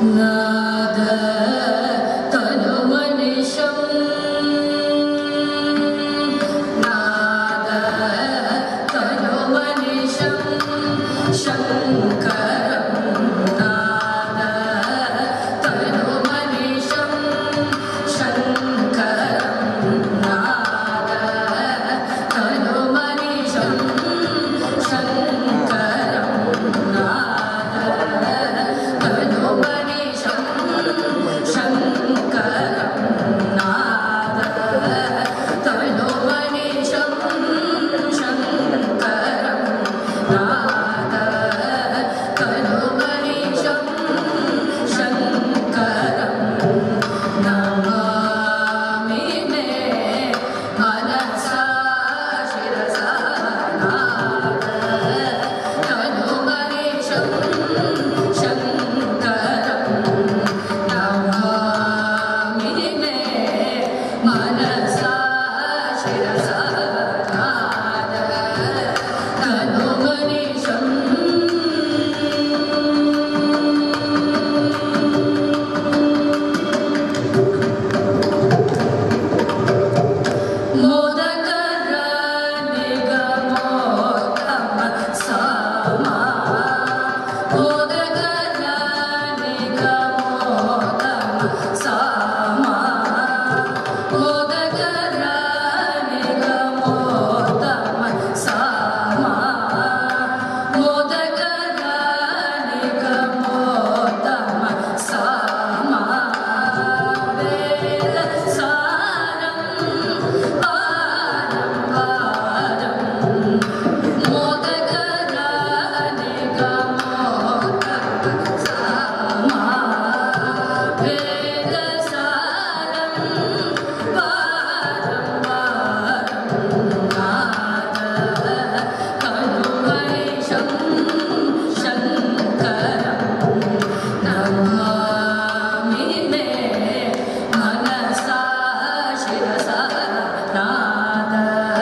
नाद तनुमनिशं नाद तनुमनिशं शङ्करं नाद तनुमनिशं शङ्करं नाद तनुमनिशं शङ्करं नाद तनुमनिशं शङ्करं नाद तनुमनिशं शङ्करं नाद तनुमनिशं शङ्करं नमामि मे मनसा शिरसा नाद तनुमनिशं शङ्करं नमामि मे मनसा शिरसा नाद तनुमनिशं मोदकर निगमोत्तम सामा मोदकर निगमोत्तम सामा मोदकर निगमोत्तम सामा मोदकर निगमोत्तम सामा वेद सारं पारं पारं मोदकरानिगमोदक सामा वेदसारं पारं पारं नाद कनुमैषं शङ्करं नमामि मे मनसा शिरसा नाद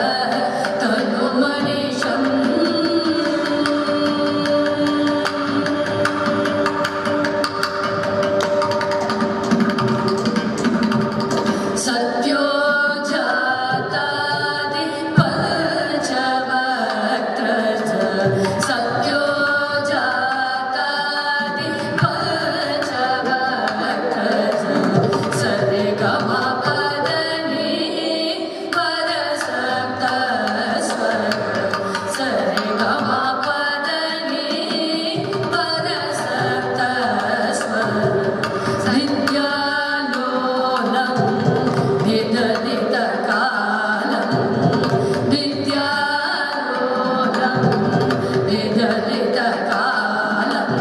तनुमनिशम् सत्यो जातादि पञ्चवक्त्रज सत्यो जातादि पञ्चवक्त्रज सरे गम पदनि परसप्तस्वर सरे गम पदनि परसप्तस्वर विद्यालोलं विदलितकालं विद्यालोलं विदलितकालं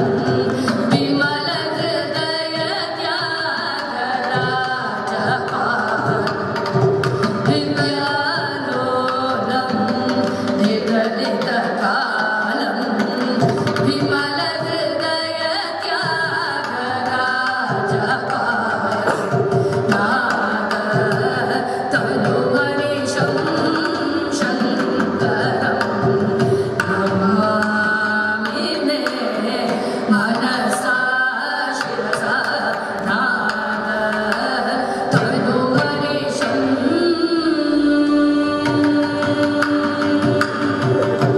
विमलहृदयत्यागराजपाल विद्यालोलं विदलितकालं विमलहृदयत्यागराजपाल नाद तनुमनिशं शङ्करं नमामि मे मनसा शिरसा नाद तनुमनिशम्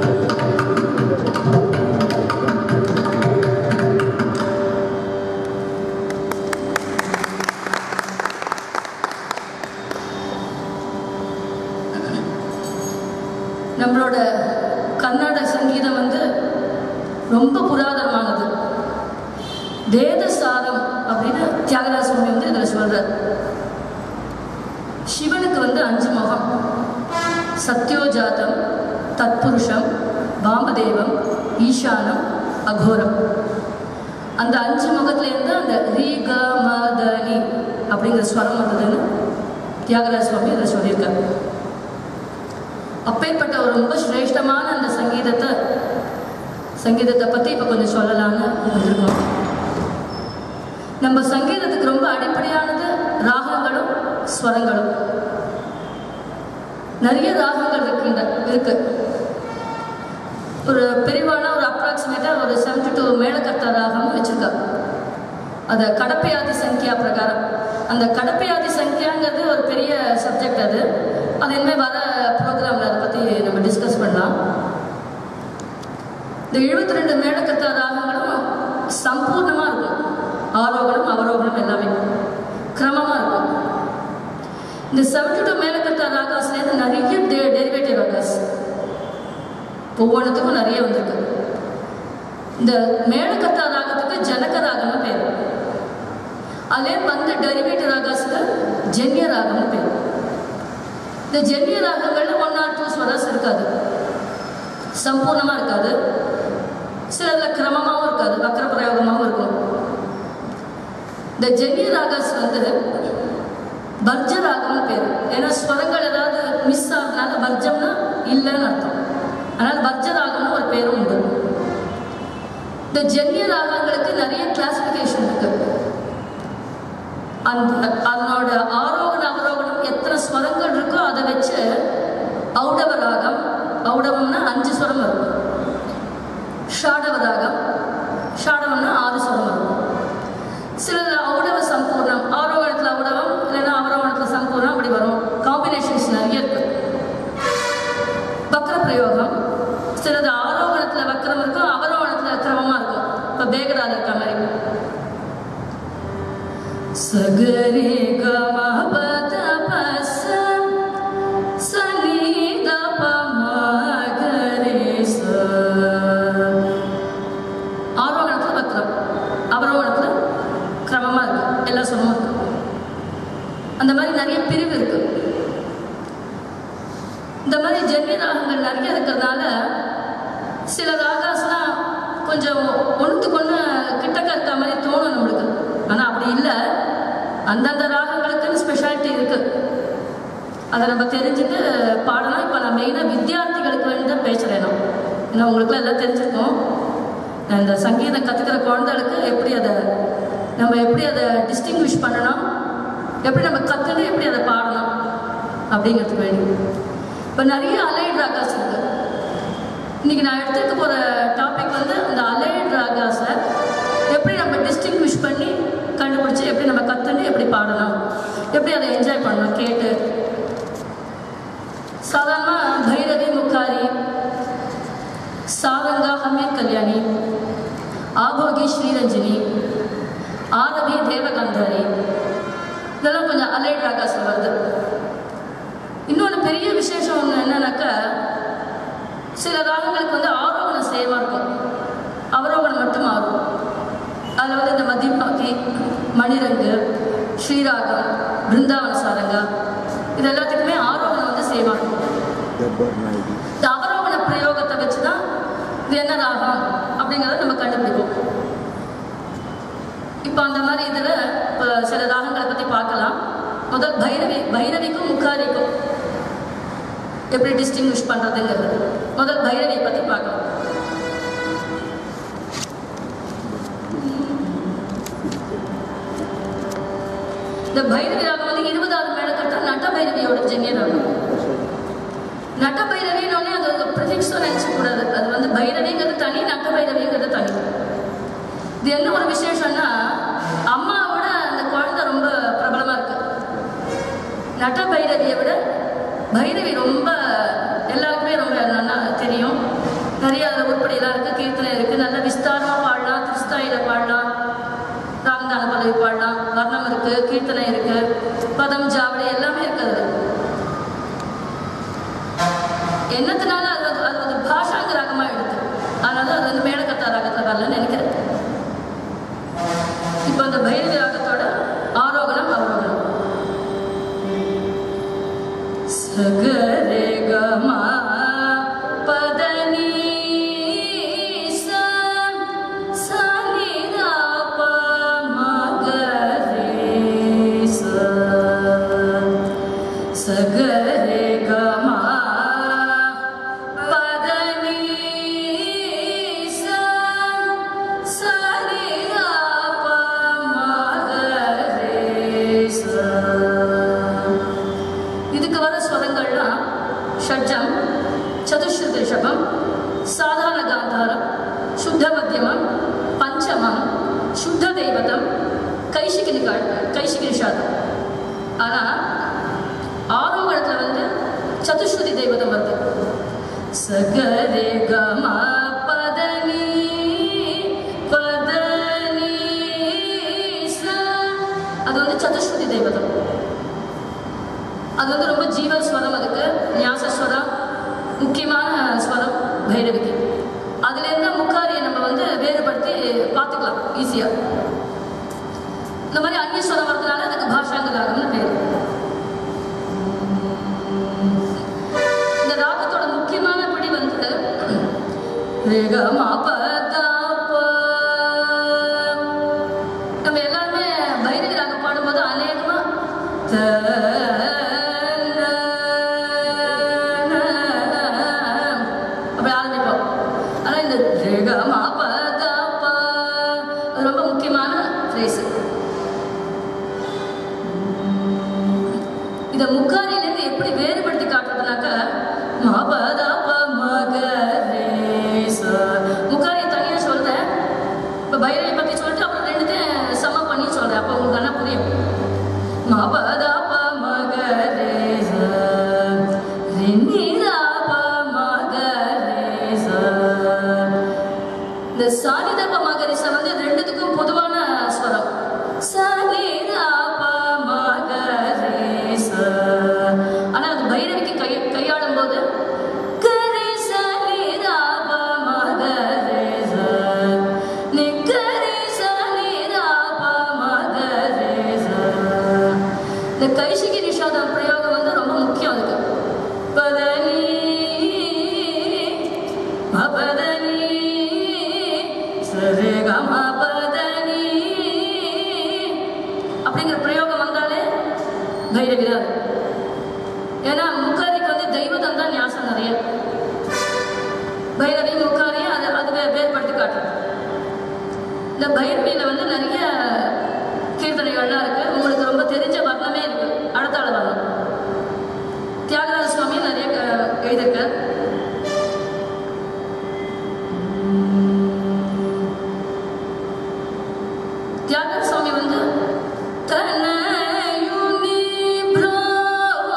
நம்மளோட கர்நாடக சங்கீதம் வந்து ரொம்ப புராதனமானது வேதசாரம் அப்படின்னு தியாகராஜ சுவாமி வந்து இதில் சொல்றார் சிவனுக்கு வந்து அஞ்சு முகம் சத்யோஜாதம் தத்புருஷம் வாமதேவம் ஈசானம் அகோரம் அந்த அஞ்சு முகத்துலேருந்து அந்த ரீக மதனி அப்படிங்கிற ஸ்வரம் வந்ததுன்னு தியாகராஜ சுவாமி இதில் சொல்லியிருக்காரு அப்பேற்பட்ட ஒரு ரொம்ப சிரேஷ்டமான அந்த சங்கீதத்தை சங்கீதத்தை பற்றி இப்போ கொஞ்சம் சொல்லலாம்னு வந்திருக்கோம் நம்ம சங்கீதத்துக்கு ரொம்ப அடிப்படையானது ராகங்களும் ஸ்வரங்களும் நிறைய ராகங்கள் இருக்கின்ற இருக்கு ஒரு பெரிவான ஒரு அப்ராக்சிமேட்டாக ஒரு செவன்டி டூ மேலக்கர்த்தா ராகம் வச்சிருக்கா அது கடப்பையாதி சங்கியா பிரகாரம் அந்த கடப்பையாதி சங்கியாங்கிறது ஒரு பெரிய சப்ஜெக்ட் அது அது இனிமேல் வர ப்ரோக்ராமில் அதை பற்றி நம்ம டிஸ்கஸ் பண்ணலாம் இந்த எழுபத்தி ரெண்டு மேடக்கத்த ராகங்களும் சம்பூர்ணமாக இருக்கும் ஆரோகணம் அவரோகணம் எல்லாமே கிரமமாக இருக்கும் இந்த செவன்டி டூ மேலக்கத்த ராகாஸ்லேருந்து நிறைய டெ டெரிவேட்டிவ் ராகாஸ் ஒவ்வொன்றுத்துக்கும் நிறைய வந்திருக்கு இந்த மேலக்கத்தா ராகத்துக்கு ஜனக ராகம்னு பேர் அதே வந்து டெரிவேட்டிவ் ராகாஸுக்கு ஜென்ய ராகம்னு பேர் இந்த ஜென்ய ராகங்கள்ல ஒன் ஆர் டூ ஸ்வராஸ் இருக்காது சம்பூர்ணமாக இருக்காது சிலதில் கிரமமாகவும் இருக்காது வக்கர பிரயோகமாகவும் இருக்கும் இந்த ஜென்ய ராகாஸ் வந்து வர்ஜ ராகம்னு பேர் ஏன்னா ஸ்வரங்கள் ஏதாவது மிஸ் ஆகுறதுனால வர்ஜம்னா இல்லைன்னு அர்த்தம் அதனால் வர்ஜ ராகம்னு ஒரு பேரும் உண்டு இந்த ஜென்ய ராகங்களுக்கு நிறைய கிளாசிஃபிகேஷன் இருக்கு அந்த அதனோட ஆரோகண அவரோகணம் எத்தனை ஸ்வரங்கள் இருக்கோ அதை வச்சு ஔடவ ராகம் ஔடவம்னா அஞ்சு ஸ்வரம் வரும் ஷாடவ ராகம் ஷாடவம்னா ஆறு ஸ்வரம் வரும் சிலது ஔடவ சம்பூர்ணம் ஆரோகணத்தில் ஔடவம் இல்லைன்னா அவரோகணத்தில் சம்பூர்ணம் அப்படி வரும் காம்பினேஷன்ஸ் நிறைய இருக்கு வக்ர பிரயோகம் சிலது ஆரோகணத்தில் வக்ரம் இருக்கும் அவரோகணத்தில் கிரமமாக இருக்கும் இப்போ பேகடால இருக்க மாதிரி சகரே கம பத பச சனி த ப ம க ரே ச ஆரோகணத்தில் வக்ரம் அவரோகணத்தில் கிரமமாக இருக்கு எல்லா சொன்னமும் இருக்கு அந்த மாதிரி நிறைய பிரிவு இருக்கு இந்த மாதிரி ஜென்ய ராகங்கள் நிறைய இருக்கிறதுனால சில ராகாஸ்லாம் கொஞ்சம் ஒன்றுத்துக்கு ஒன்று கிட்டக்க இருக்க மாதிரி தோணும் நம்மளுக்கு ஆனால் அப்படி இல்லை அந்தந்த ராகங்களுக்குன்னு ஸ்பெஷாலிட்டி இருக்கு அதை நம்ம தெரிஞ்சுட்டு பாடலாம் இப்போ நான் மெயினாக வித்தியார்த்திகளுக்கு வேண்டி தான் பேசுகிறேன் நான் ஏன்னா உங்களுக்குலாம் எல்லாம் தெரிஞ்சிருக்கோம் இந்த சங்கீதம் கற்றுக்கிற குழந்தைகளுக்கு எப்படி அதை நம்ம எப்படி அதை டிஸ்டிங்விஷ் பண்ணணும் எப்படி நம்ம கற்றுட்டு எப்படி அதை பாடணும் அப்படிங்கிறதுக்கு வேண்டி இப்போ நிறைய அலைட் ராகாஸ் இருக்கு இன்னைக்கு நான் எடுத்துக்க போகிற டாபிக் வந்து அந்த அலைட் ராகாஸை எப்படி நம்ம டிஸ்டிங்விஷ் பண்ணி கண்டுபிடிச்சி எப்படி நம்ம கற்றுட்டு எப்படி பாடணும் எப்படி அதை என்ஜாய் பண்ணணும் கேட்டு சாதாரணமாக பைரவி முக்காரி சாரங்கா ஹமீர் கல்யாணி ஆபோகி ஸ்ரீரஞ்சினி ஆரவி தேவகந்தாரி இதெல்லாம் கொஞ்சம் அலைட் ராகாஸில் வருது இன்னொன்று பெரிய விசேஷம் ஒன்று என்னன்னாக்கா சில ராகங்களுக்கு வந்து ஆரோகணம் சேமாக இருக்கும் அவரோகணம் மட்டும் மாறும் அதில் வந்து இந்த மதியப்பாக்கி மணிரங்கு ஸ்ரீராகம் பிருந்தாவன சாரங்கா இது எல்லாத்துக்குமே ஆரோகணம் வந்து சேமாக இருக்கும் Gabbar Naidu. இந்த அவரோகண பிரயோகத்தை வச்சு தான் இது என்ன ராகம் அப்படிங்கிறத நம்ம கண்டுபிடிப்போம் இப்போ அந்த மாதிரி இதில் இப்போ சில ராகங்களை பற்றி பார்க்கலாம் முதல் பைரவி பைரவிக்கும் முக்காரிக்கும் எப்படி டிஸ்டிங்விஷ் பண்ணுறதுங்கிறது முதல் பைரவியை பற்றி பார்க்கலாம் இந்த பைரவி ராகம் வந்து இருபதாவது மேடக்கட்ட நட்ட பைரவியோட ஜென்ய ராகம் நட்ட பைரவின்னு அது ஒரு ப்ரிஃபிக்ஸும் நினச்சக்கூடாது அது வந்து பைரவிங்கிறது தனி நட்ட பைரவிங்கிறது தனி இது என்ன ஒரு விசேஷம்னா அம்மாவோட அந்த குழந்தை ரொம்ப பிரபலமாக இருக்கு நட்ட பைரவியை விட பைரவி ரொம்ப எல்லாருக்குமே ரொம்ப நல்லா தெரியும் நிறைய அதில் உருப்படியெல்லாம் இருக்குது கீர்த்தனை இருக்குது நல்ல விஸ்தாரமாக பாடலாம் திருஸ்தாயில பாடலாம் ராகந்தான பதவி பாடலாம் வர்ணம் இருக்குது கீர்த்தனை இருக்குது பதம் ஜாவளி எல்லாமே இருக்குது அதுல. என்னத்தினால அது வந்து அது வந்து பாஷாங்க ராகமா எடுத்து அதனால அது வந்து மேடக்கத்தா ராகத்தில் வரலன்னு நினைக்கிறேன் இப்போ அந்த பைரவி ராகத்தோட ஆரோகணம் அவரோகணம் சகரே கமா பதனி சா சனி தா ப ம க ரே சா சகரே கமா பதனி சா சனி தா ப ம க ரே சா இதுக்கு வர ஸ்வரங்கள்லாம் ஷட்ஜம் சதுஸ்ருத ரிஷபம் சாதாரண காந்தாரம் சுத்த மத்தியமம் பஞ்சமம் சுத்த தெய்வதம் கைசிக்கு நிக்காள் கைசிக்கு நிஷாதம் ஆனால் ஆரோகணத்தில் வந்து சதுஸ்ருதி தெய்வதம் வருது சகரே கம பதனி பதனி ச அது வந்து சதுஸ்ருதி தெய்வதம் அது வந்து ரொம்ப ஜீவ ஸ்வரம் அதுக்கு ஞாச ஸ்வரம் முக்கியமான ஸ்வரம் பைரவிக்கு அதுலேருந்து முக்காரியை நம்ம வந்து வேறுபடுத்தி பார்த்துக்கலாம் ஈஸியாக இந்த மாதிரி அந்நிய ஸ்வரம் வரதுனால அதுக்கு பாஷாங்க ராகம்னு பேர் இந்த ராகத்தோட முக்கியமான படி வந்து நம்ம எல்லாருமே பைரவி ராகம் பாடும்போது அநேகமா அப்படி ஆரம்பிப்போம் ஆனா இந்த அது ரொம்ப முக்கியமான ஃப்ரேஸ் இத முக்காரியிலேருந்து எப்படி வேறுபடுத்தி காட்டுறதுனாக்கா மபதப மகரேச முக்காரியை தனியா சொல்றேன் இப்ப பைரவி பத்தி சொல்லிட்டு அப்புறம் ரெண்டுத்தையும் சம பண்ணி சொல்றேன் அப்ப உங்களுக்கு என்ன புரியும் மபதப மகரேச ரினிதப மகரேச இந்த சானிதப மகரிச வந்து ரெண்டுத்துக்கும் பொதுவான ஸ்வரம் சானிதப மகரிச ஆனா அது பைரவிக்கு கை கையாளும் போது கரிச நிதப மகரிச நிகரிச நிதப மகரிச இந்த கைசிகி நிஷாதம் பிரயோகம் வந்து ரொம்ப முக்கியம் அதுக்கு பதனி மபதனி சரே கம பதனி அப்படிங்கிற பிரயோகம் வந்தாலே பைரவி தான் ஏன்னா முக்காரிக்கு வந்து தெய்வதம் தான் ஞாசம் நிறைய பைரவி முக்காரி அது அது வே- வேறுபடுத்தி காட்டுறது இந்த பைரவியில வந்து நிறைய கீர்த்தனைகள்லாம் இருக்கு உங்களுக்கு ரொம்ப தெரிஞ்ச வர்ணமே இருக்கு அடுத்தாள வர்ணம் தியாகராஜ சுவாமி நிறைய க- எழுதியிருக்கார் தியாகராஜ சுவாமி வந்து தனயுனி பிரபவ,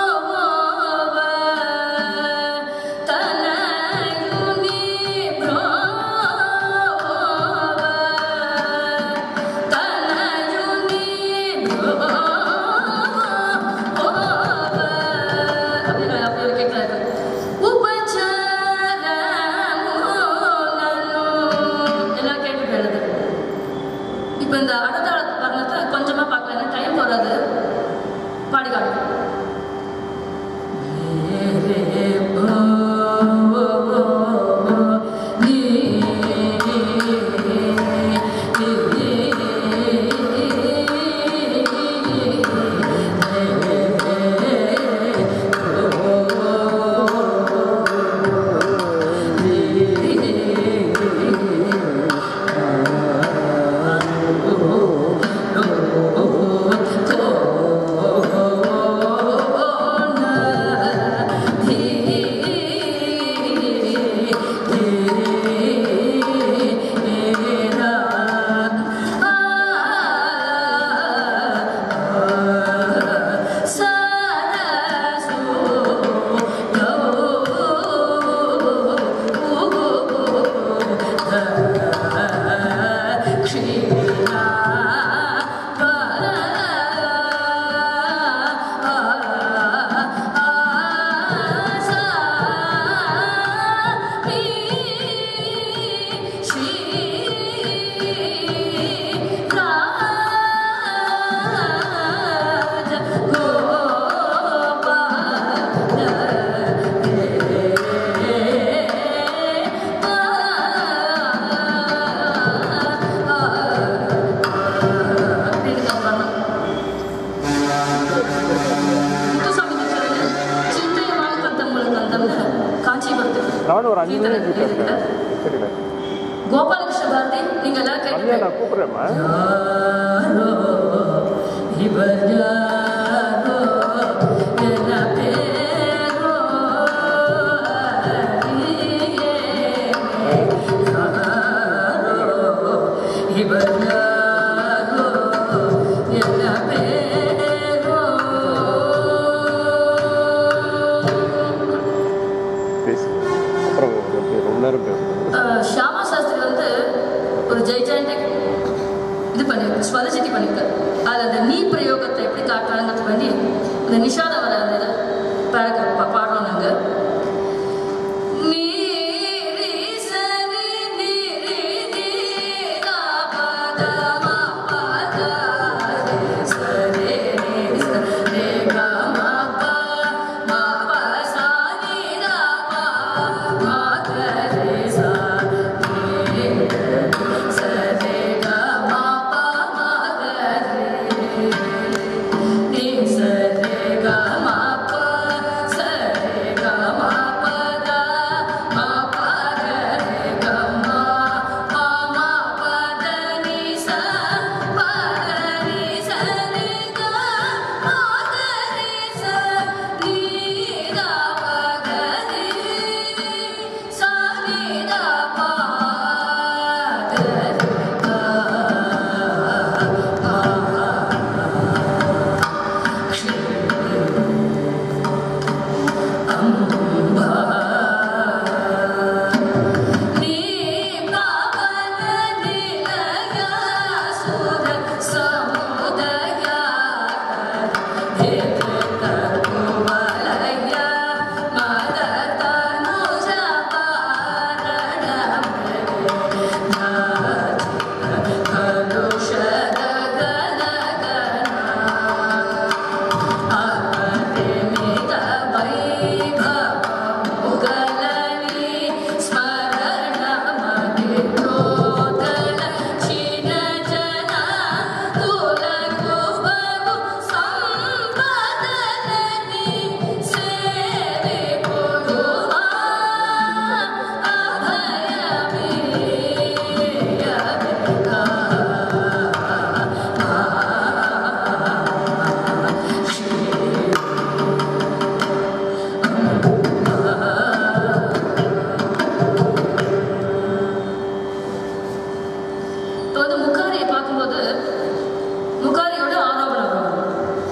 தனயுனி பிரபவ, தனயுனி பிரபவ, அப்படின்னு அப்படி ஒரு கேட்கிறாரு. உபச்சாரமுனனு. எல்லாம் கேட்டு எழுது இப்போ இந்த அடுத்த வர்ணத்தை கொஞ்சமா பார்க்கலாம் ஏன்னா டைம் வராது பாடி காட்டு நானும் ஒரு அஞ்சு நிமிஷம் பேசுறேன் சரிண்ணே கோபாலகிருஷ்ண பாரதி நீங்க எல்லாம் ரம்யா கேட்டு நான் கூப்பிடுறேம்மா யாரோ இவர் யாரோ என பேரோ அறியே. யாரோ இவர் யாரோ அஹ், ஷியாமா சாஸ்திரி வந்து ஒரு ஜெய்ஜாண்டிக் இது பண்ணி ஸ்வரஜிட்டி பண்ணியிருக்காரு அதில் அந்த நீ பிரயோகத்தை எப்படி காட்டுறாங்கிறதுக்கு வேண்டி இந்த நிஷாத வர அந்த இதை பேரா பாடுறோம் நாங்கள் இப்போ வந்து முக்காரியை பார்க்கும்போது முக்காரியோட ஆரோபணம் வரும்.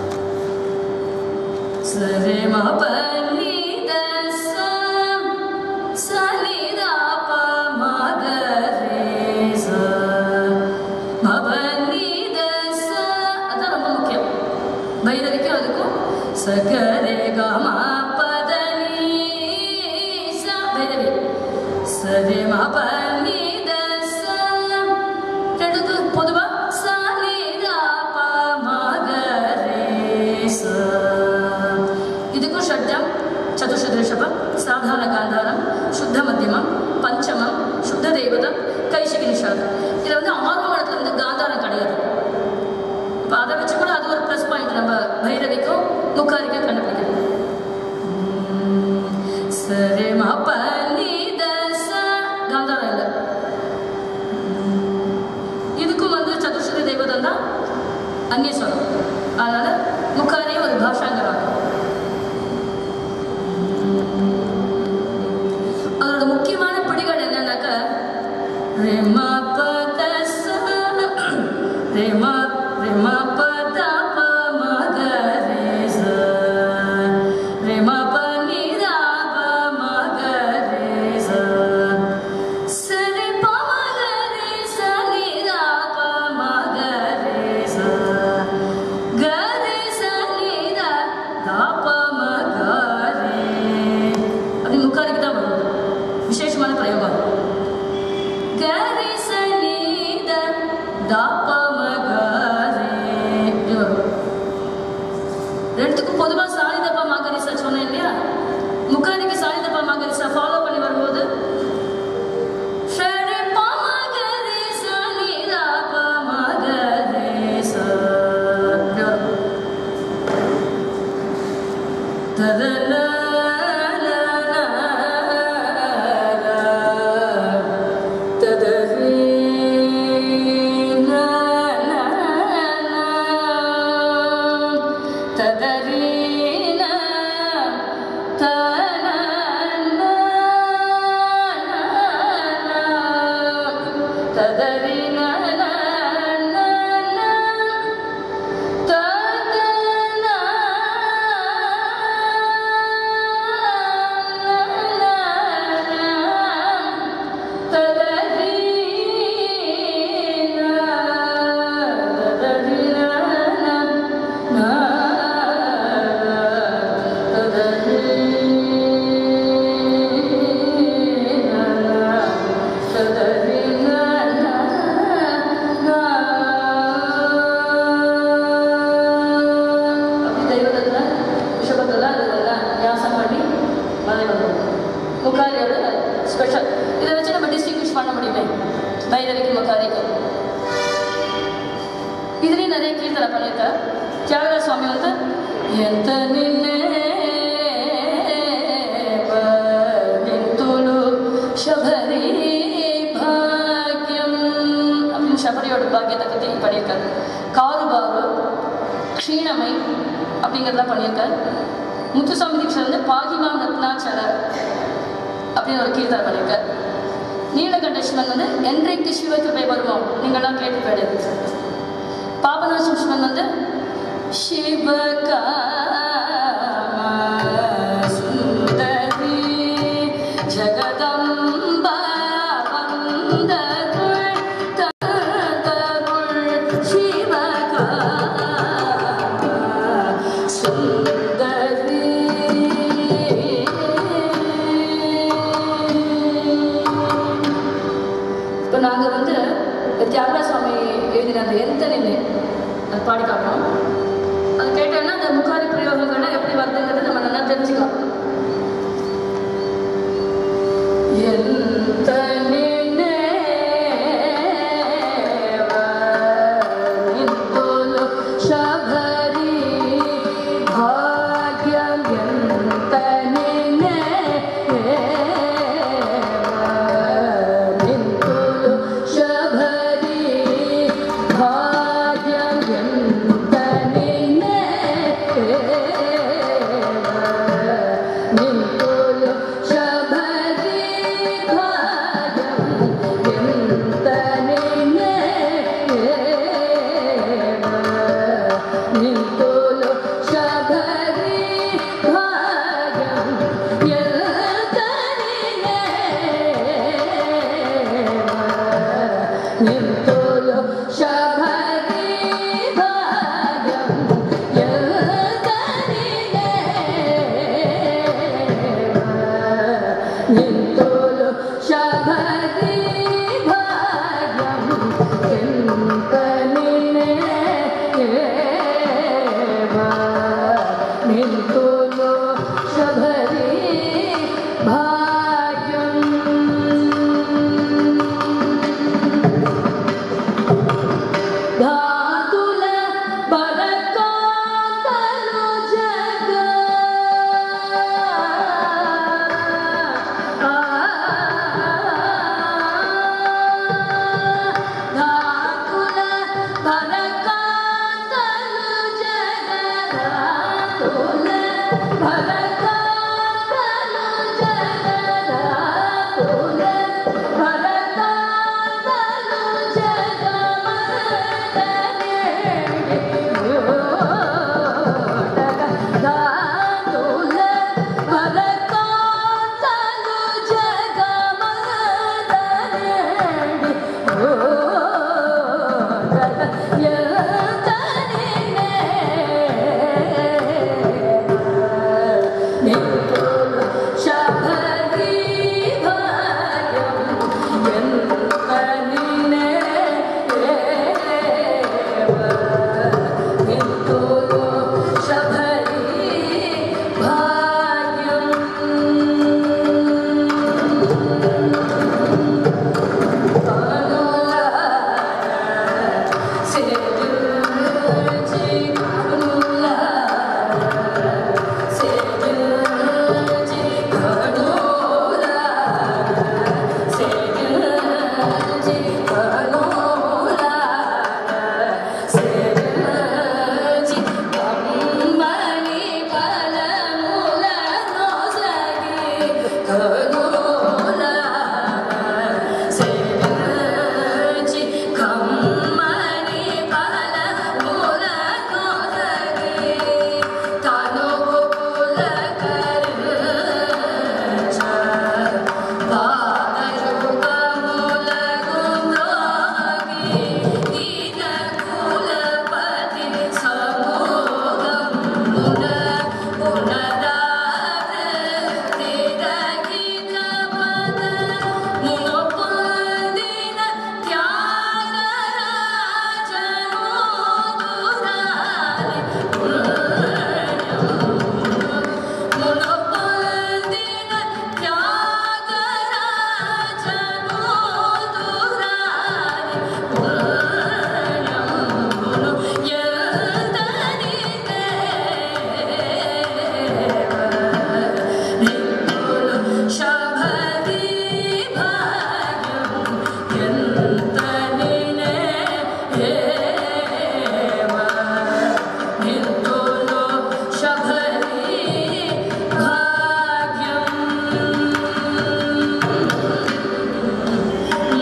சரி மப நீ த ச ச நீ த ப ம க ரே ச மப நீ த ச அதான் ரொம்ப முக்கியம் பைரவிக்கும் அதுக்கும் ச க ரே க ம ப த நீ ச பைரவி சரி மப நீ த ச ரெண்டுக்கு பொதுவா ச நீ த ப ம க ரே ச இதுக்கும் ஷட்ஜம் சதுஷ ரிஷபம் சாதாரண காந்தாரம் சுத்த மத்தியமம் பஞ்சமம் சுத்த தேவதம் கைசிகி நிஷாதம் இதில் வந்து ஆறாம் இடத்துல வந்து காந்தாரம் கிடையாது இப்போ அதை வச்சு கூட அது ஒரு ப்ளஸ் பாயிண்ட் நம்ம பைரவிக்கும் முக்காரிக்கும் கண்டுபிடிக்கணும் உம், சரி மப்ப நீ தச காந்தாரம் இல்லை உம், இதுக்கும் வந்து சதுர்ஸ்வதி தெய்வதம் தான் அந்நியஸ்வரம் அதனால முக்காரியும் ஒரு பாஷாங்கிறாங்க அதோட முக்கியமான பிடிகள் என்னன்னாக்க ரெம பத ச ரெம ரெம பத ப ம க ரே ச ரெம ப நி த ப ம க ரே ச ச ரே ப ம க ரே ச நி த ப ம க ரே ச க ரே ச நி த த ப ம க ரே அப்படி முக்காரிக்கு தான் வரும் விசேஷமான பிரயோகம் கரி சனீத தாப்ப மகரே இப்படி வரும் ரெண்டுத்துக்கும் பொதுவாக சாணி தப்பா மகரிசா சொன்னேன் இல்லையா முக்காரிக்கு சாணி தப்பா மகரிசா ஃபாலோ பண்ணி வரும்போது ஷரி ப மகரி சனி தாப்ப மகரே ச இப்படி வரும் ததன ததன அப்படி தெய்வதத்துல ரிஷபத்தில் இதெல்லாம் ஞாசம் பண்ணி மலை வரும் முக்காரியோட ஸ்பெஷல் இதை வச்சு நம்ம டிஸ்டிங்விஷ் பண்ண முடியுமே பைரவிக்கும் முக்காரிக்கும் இதுலேயும் நிறைய கீர்த்தனை பண்ணியிருக்கார் தியாகராஜ சுவாமி வந்து எந்த நின்னே நின்துலு ಶಬರಿ ಭಾಗ್ಯಂ அப்படின்னு ಶಬரியோட பாக்கியத்தை பற்றி பண்ணியிருக்காரு காருபாவு க்ஷீணமை அப்படிங்கிறதெல்லாம் பண்ணியிருக்காரு முத்துசாமி தீட்சர் வந்து பாகிமாம் ரத்னாச்சல அப்படின்னு ஒரு கீர்த்தனை பண்ணியிருக்காரு நீலகண்டேஸ்வரன் வந்து என்றைக்கு சிவகிருபை வருவோம் நீங்களாம் கேட்டு போயிடுது பாபநாசம் சிவன் வந்து சிவகா சுந்தரி ஜகதம்பா வந்தருள் தந்தருள் சிவகா சுந்தரி இப்போ நாங்கள் வந்து தியாகராஜ சுவாமி எழுதின அந்த எந்த நிலை அது பாடி காட்டணும் அது கேட்டோன்னா அந்த முக்காரி பிரயோகங்கள்லாம் எப்படி வருதுங்கிறது நம்ம நல்லா தெரிஞ்சுக்கலாம் எந்த நினைவ ಶಬರಿ ಭಾಗ್ಯಂತ ನಿಂತುಲು ಶಬರಿ ಭಾಗ್ಯಂತ ನಿಂತುಲು ಶಬರಿ ಭಾಗ್ಯಂತ ನಿಂತುಲು ಶಬರಿ ಭಾಗ್ಯಂ ನಿಂತುಲು ಶಬರಿ ಭಾಗ್ಯಂ ನಿಂತುಲು ಶಬರಿ ಭಾಗ್ಯಂ ನಿಂತುಲು ಶಬರಿ ಭಾಗ್ಯಂ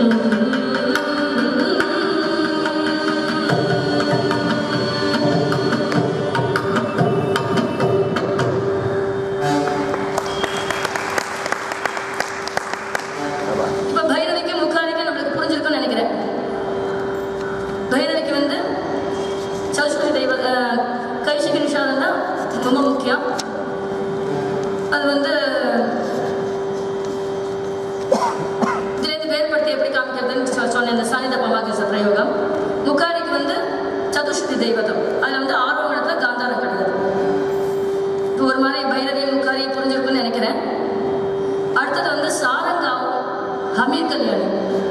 இப்ப பைரவிக்கு முக்காரிக்கு நம்மளுக்கு புரிஞ்சிருக்கும்னு நினைக்கிறேன் பைரவிக்கு வந்து சரஸ்வதி தெய்வ அஹ், கைசிக நிஷாதம் தான் ரொம்ப முக்கியம் அது வந்து இதுலேருந்து வேறுபடுத்தி எப்படி காமிக்கிறதுன்னு சொ- சொன்னேன் இந்த சானித பமாகச பிரயோகம் முக்காரிக்கு வந்து சதுஸ்ருதி தெய்வதம் அதில் வந்து ஆரோகணத்தில் காந்தாரம் கிடையாது இப்போ ஒரு மாதிரி பைரவி முக்காரி புரிஞ்சிருக்குன்னு நினைக்கிறேன் அடுத்தது வந்து சாரங்காவும் ஹமீர் கல்யாணி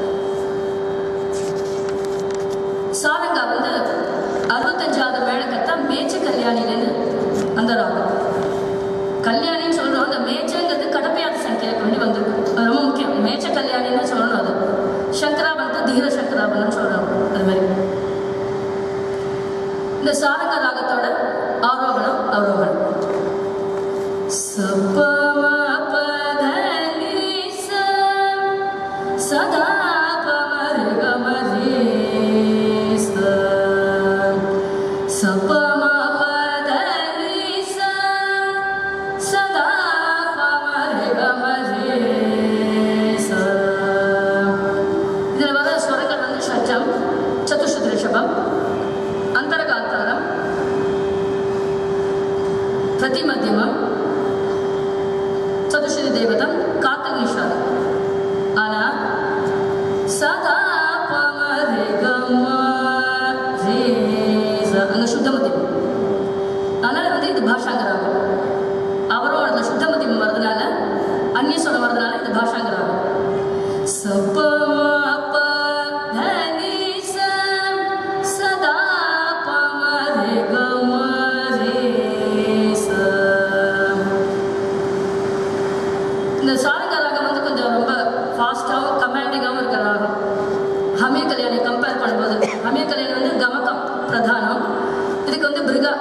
சாரங்கா வந்து அறுபத்தஞ்சாவது மேளக்கத்தை மேய்ச்ச கல்யாணின்னு அந்த ராகம் கல்யாணின்னு சொல்றோம் அந்த மேய்ச்சங்கிறது கடமையாத சங்கியாக்கு வேண்டி வந்திருக்கு அது ரொம்ப முக்கியம் மேய்ச்ச கல்யாணின்னு சொல்லணும் அது சங்கராபன் தீர சங்கராபன் சொல்றோம் அது மாதிரி இந்த சாரங்க ராகத்தோட ஆரோகணம் அவரோகணம் சதா இதில் வர ஸ்வரங்கள் வந்து ஷட்ஜம் சதுஷ்ருதி ரிஷபம் அந்தரகாத்தாரம் பிரதிமத்தியமம் சதுஷ்ருதி தேவதம் காத்தல் நிஷாதம் ஆனா சதா பமரி கம ரே ச அங்க சுத்தமத்தியம் அதனால வந்து இது பாஷாங்கராகும் அவரும் அதுல சுத்தமத்தியம் வர்றதுனால அந்நிய சொல்ல வர்றதுனால இது பாஷாங்கராகும் சபமப தனி ச சதா பமரி கம ரே ச இந்த சாரங்க ராகம் வந்து கொஞ்சம் ரொம்ப ஃபாஸ்ட்டாகவும் கமாண்டிங்காகவும் இருக்கிற ராகம் ஹமீர் கல்யாணி கம்பேர் பண்ணும்போது ஹமீர் கல்யாணி வந்து கமகம் பிரதானம் இதுக்கு வந்து பிருகா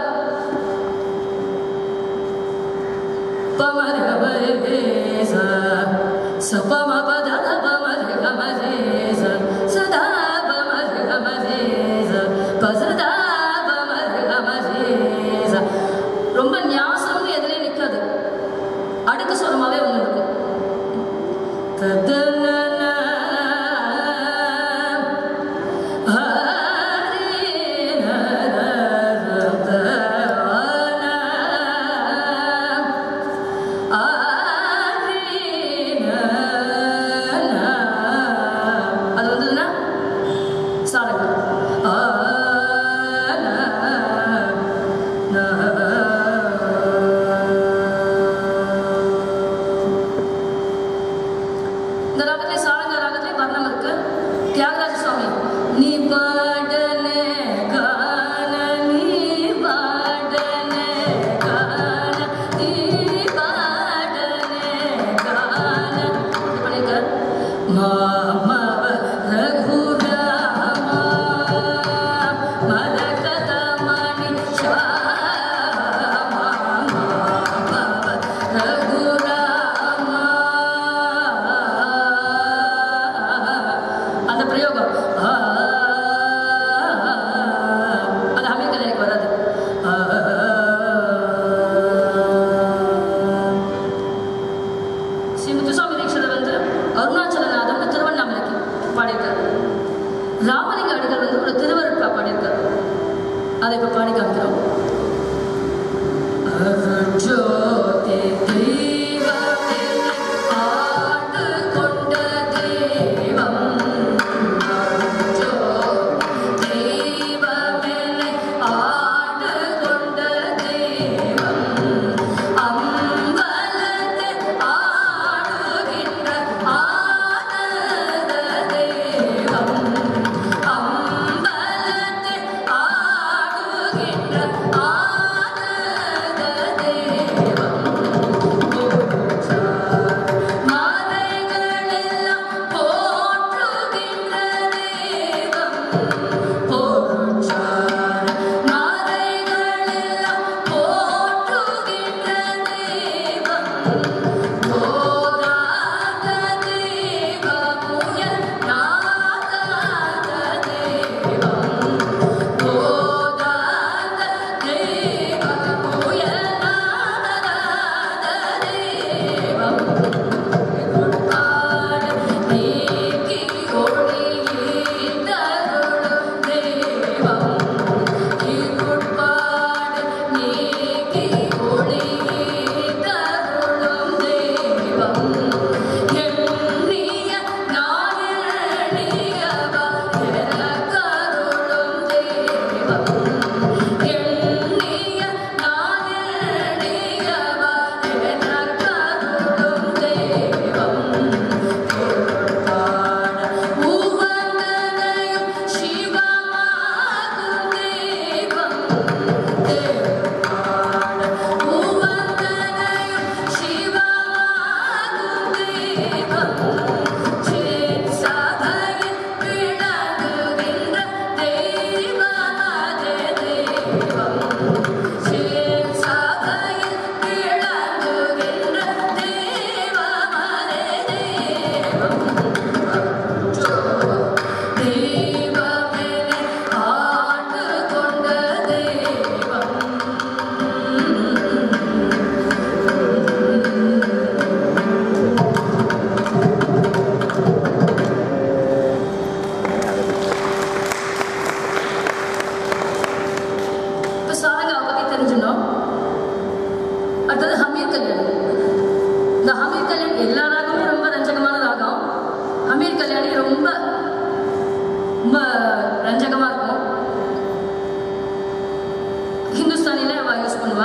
பமரி கமரி ச சபம பத பமரி கமரி ச சதா பமரி கமரி ச பசதா பமரி கமரி ச ரொம்ப ஞாசம்னு எதுலேயும் நிற்காது அடுக்கு சுரமாவே ஒன்று இருக்கும் ததனன அது வந்ததுன்னா சாரங்கள் ஆ இந்த ராகத்திலே சாரங்க ராகத்திலே வர்ணம் இருக்கு தியாகராஜ சுவாமி நீ பாடனே கான நீ பாடனே கான நீ பாடனே கான இது பண்ணிருக்கார் மாமவ ரகுராமா மரகதமணி ஷாமா மாமவ ரகுராமா அந்த பிரயோகம் ஆ, அது அமெரிக்கா எனக்கு வராது ஆ, ஸ்ரீ முத்துசாமி தீட்சிதர் வந்து அருணாச்சலநாதம்னு திருவண்ணாமலைக்கு பாடியிருக்காரு ராமலிங்க அடிகள் வந்து ஒரு திருவருட்பா பாடியிருக்காரு அதை இப்போ பாடி காமிக்கிறோம் அருட்ஜோதி தெய்வமே ஆண்டு கொண்ட தெய்வம் அருட்ஜோதி தெய்வமே ஆண்டு கொண்ட தெய்வம் அம்பலத்தை ஆடுகின்ற ஆனந்த தெய்வம் அம்பலத்தை ஆடுகின்ற ஆனந்த தெய்வம் ரொம்ப ரஞ்சகமாக இருக்கும் ஹிந்துஸ்தானியில் அவள் யூஸ் பண்ணுவா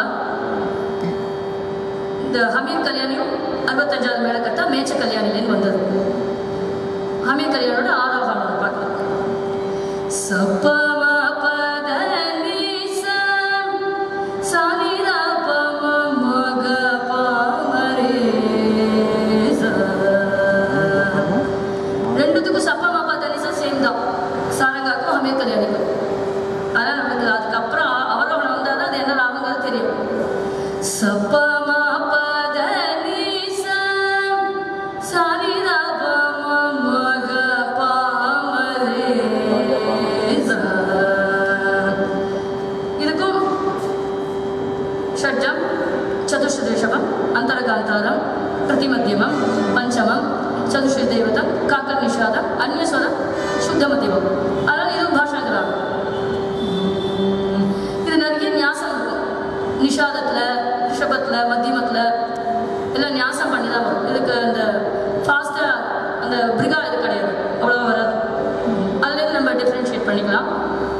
இந்த ஹமீர் கல்யாணியும் அறுபத்தஞ்சாவது மேலக்கட்டா மேச்ச கல்யாணிலேருந்து வந்தது ஹமீர் கல்யாணோட ஆரோகணம் பார்க்கலாம் சப்பம பத நிசா சானிரா பம மக பாமரே சா. ரெண்டுத்துக்கும் சப்பம பத நிசா சேம் தான் சாரங்காக்கும் ஹமீர் கல்யாணிக்கும் அதனால் நமக்கு அதுக்கப்புறம் அவரோகணம் வந்தால் தான் அது என்ன ராகங்கிறது தெரியும் சப்பம பத நிசா சானிரா பம மக பாமரே சா. இதுக்கும் षड्जं चतुष्टदेशकम् अन्तरगान्तारं प्रतिमध्यमं पञ्चमं चतुष्टदेवतं काकर्निषादम् अन्यस्वरं शुद्धमध्यमம் அதனால் இதுவும் பாஷாங்கிறாங்க இது நிறைய ஞாசம் இருக்கும் நிஷாதத்தில் ரிஷபத்தில் மத்தியமத்தில் எல்லாம் ஞாசம் பண்ணி தான் வரும் இதுக்கு அந்த ஃபாஸ்ட்டாக அந்த பிரிகா இது கிடையாது அவ்வளோ வராது அதுலேருந்து நம்ம டிஃப்ரென்ஷியேட் பண்ணிக்கலாம்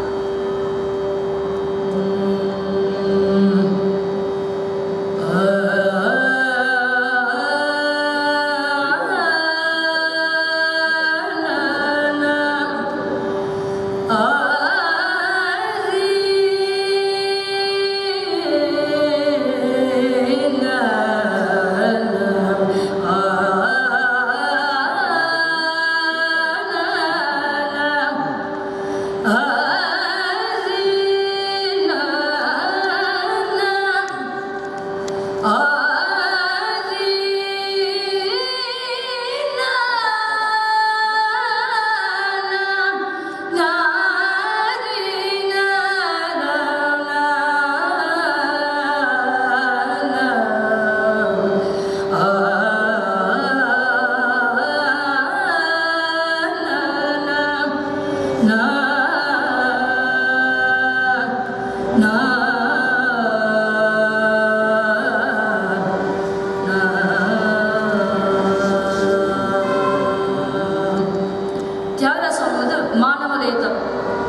தியாகராசம் வந்து மானவலேதம்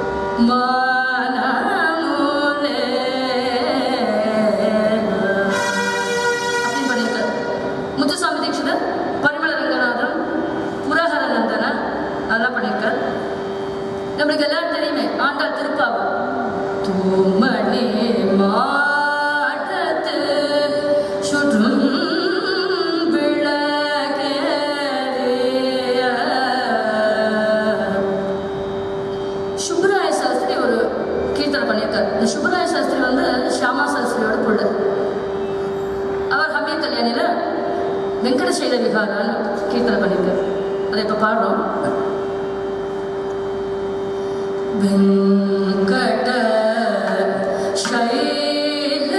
அப்படின்னு பண்ணியிருக்காரு முத்துசாமி தீட்சிதர் பரிமள ரங்கநாதன் புரஹர நந்தன அதெல்லாம் பண்ணியிருக்காரு நம்மளுக்கு எல்லாரும் தெரியுமே ஆண்டாள் திருப்பாவை தூமணி மாடத்து சுற்றும் விளக்கேறிய சுப்பராய சாஸ்திரி ஒரு கீர்த்தனை பண்ணியிருக்காரு இந்த சுப்பராய சாஸ்திரி வந்து ஷியாமா சாஸ்திரியோட புள்ள அவர் ஹமீர் கல்யாணியில் வெங்கடசைல விகாரான்னு கீர்த்தனை பண்ணியிருக்காரு அதை இப்போ பாடுறோம் வெங்கட சைல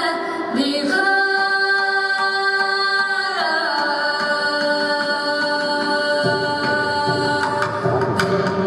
விகார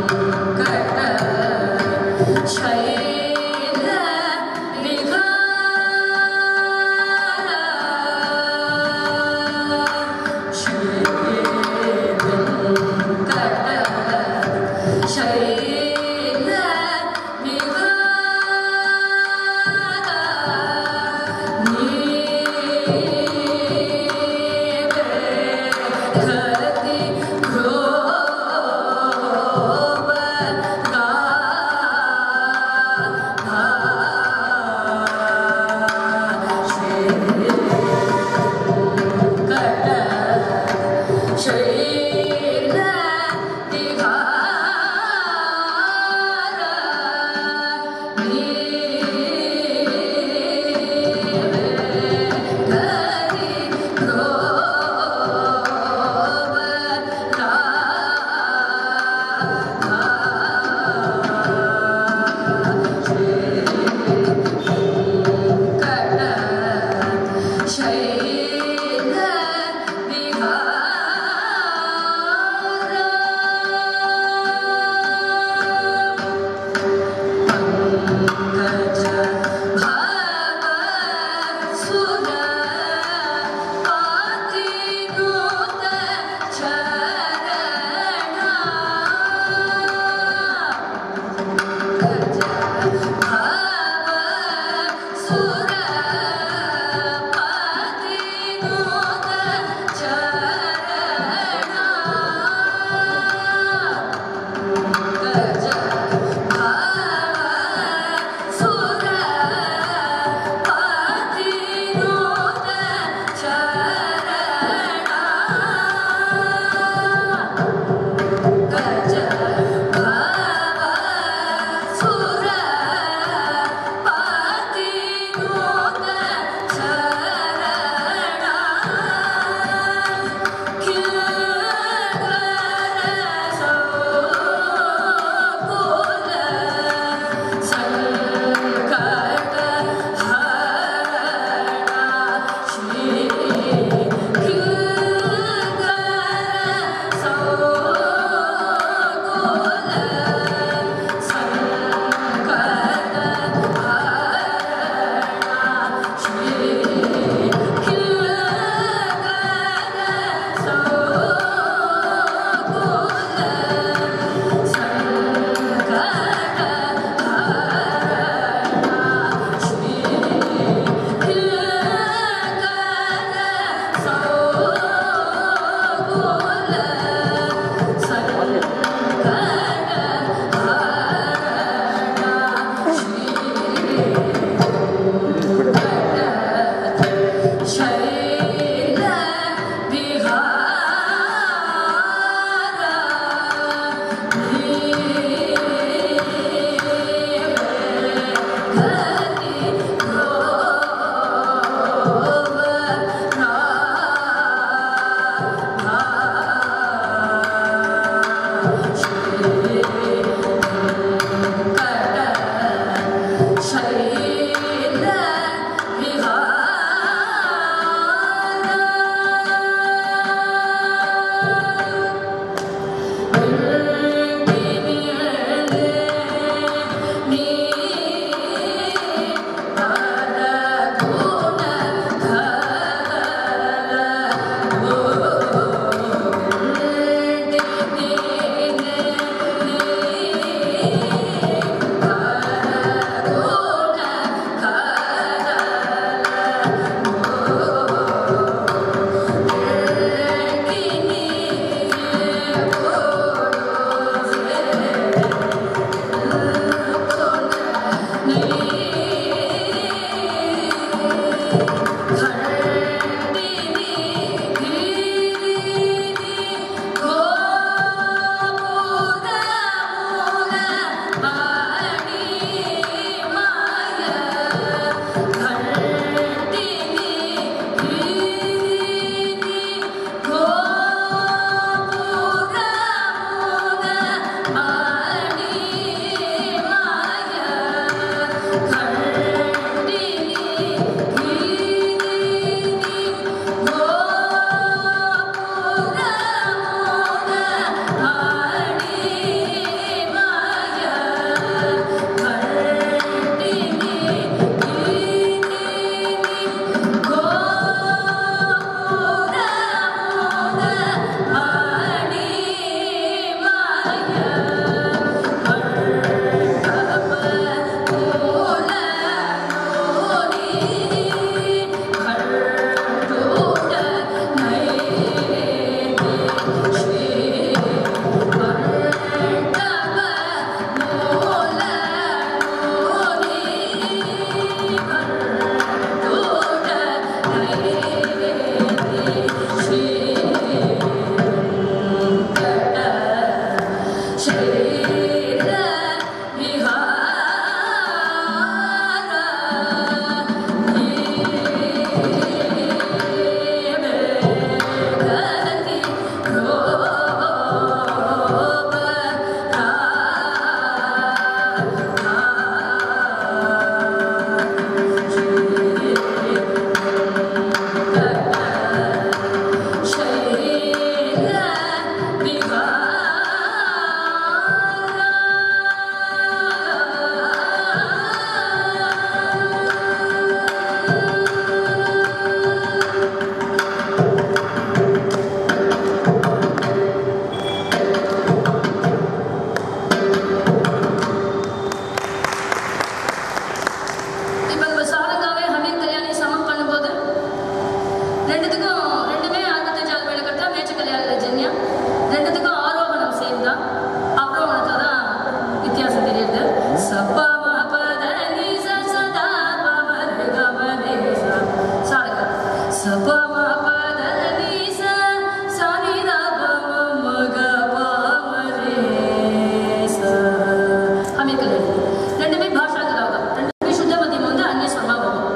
ரெண்டுமே பாஷாங்கிறாங்க ரெண்டுமே சுத்த மத்தியம் வந்து அந்நிய சொன்னா வரும்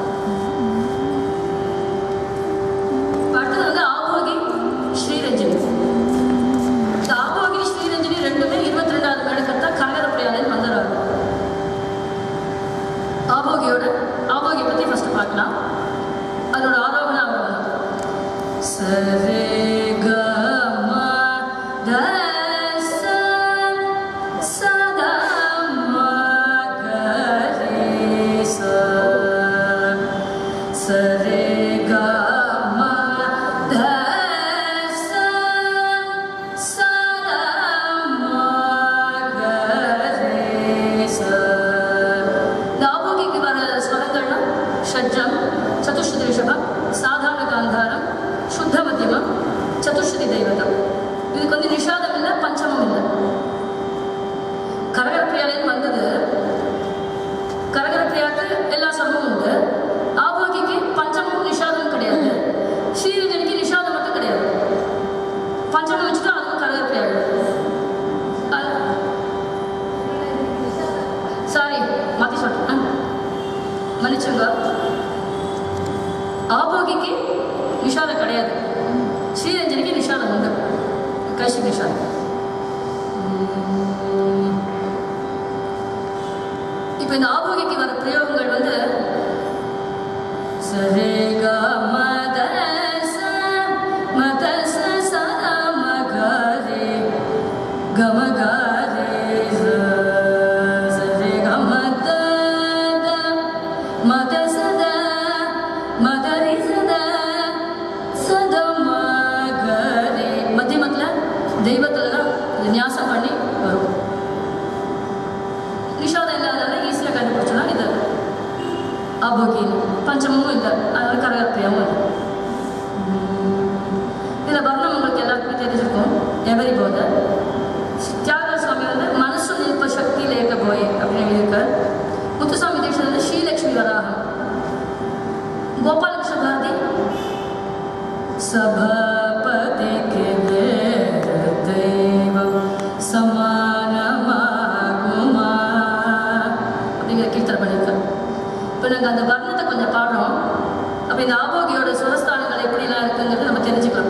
அடுத்தது வந்து ஆபோகி ஸ்ரீரஞ்சனி இந்த ஆபோகி ஸ்ரீரஞ்சனி ரெண்டுமே இருபத்தி ரெண்டாவது மேடக்கத்தா கரகரப்படையாளன் வந்துடுறாங்க ஆபோகியோட ஆபோகி பத்தி ஃபர்ஸ்ட் பார்க்கலாம் அதோட ஆரோகண அவரோகணம் சரே க ம த ச சதா ம க ரே ச சரே க ம த ச சதா ம க ரே ச தாபோகிக்கு வர ஸ்வரங்கள்னா ஷட்ஜம் சதுஷ்ருதி ரிஷபம் சாதாரண காந்தாரம் சுத்த மத்தியமம் சதுஷ்ருதி தெய்வதம் இதுக்கு வந்து நிஷாதம் இல்லை பஞ்சமம் இல்லை கரகரப்பிரியாலேன்னு வந்தது கரகரப்பிரியாக்கு எல்லா சமமும் உண்டு ஆபோகிக்கு பஞ்சமும் நிஷாதமும் கிடையாது ஸ்ரீரஞ்சனிக்கு நிஷாதம் மட்டும் கிடையாது பஞ்சமம் வச்சுட்டு அதுவும் கரகரப்பிரியாடு சாரி மாற்றி சொல்கிறேன் மன்னிச்சுங்க ஆபோகிக்கு நிஷாதம் கிடையாது ஸ்ரீரஞ்சனிக்கு நிஷாதம் உண்டு கைஷிக் நிஷாதம் இப்போ இந்த ஆபோகிக்கு வர பிரயோகங்கள் வந்து சரே க மத ச மத ச சத ம க ரே க ம க ரே ச சரே க ம த த ம த ச த ம த ரி ச த ச த ம க ரே மத்தியமத்தில் தெய்வத்தில் தான் இது நியாசம் பண்ணி வரும் நிஷாதம் இல்லாதனால ஈஸியாக கண்டுபிடிச்சலாம் இது அபோகின்னு பஞ்சமும் இல்லை அதனால கரகப்பிரியாவும் இல்லை இதில் வர்ணம் உங்களுக்கு எல்லாருக்குமே தெரிஞ்சிருக்கும் எவரி போத தியாக சுவாமி வந்து மனசு நிற்ப சக்தி லேக்க போய் அப்படின்னு எழுதியிருக்கார் முத்துசாமி தீட்சன் வந்து ஸ்ரீலக்ஷ்மி வராகம் கோபாலகிருஷ்ண பாரதி சபாபதி தெய்வம் சமானமாகுமா அப்படிங்கிற கீர்த்தனை பண்ணியிருக்கார் இப்போ நாங்கள் அந்த வர்ணத்தை கொஞ்சம் பாடுறோம் அப்போ இந்த ஆபோகியோட சுரஸ்தானங்கள் எப்படிலாம் இருக்குங்கிறது நம்ம தெரிஞ்சுக்கலாம்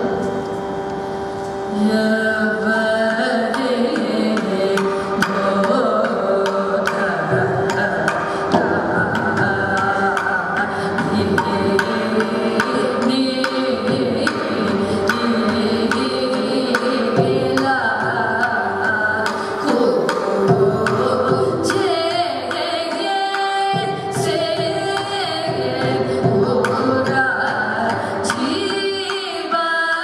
ஜீவா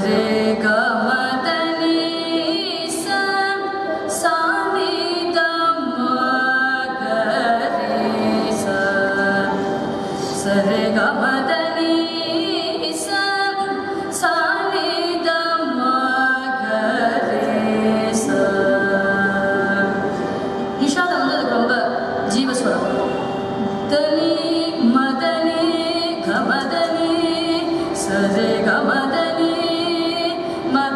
சரே கமதனி ச சாமி தம்ம கரே ச சரே கமதனி ச சாமி தம்ம கரே ச நிஷாதம் வந்து அதுக்கு ரொம்ப ஜீவஸ்வரம் தனி மதனி கமதனி சரே கமதனி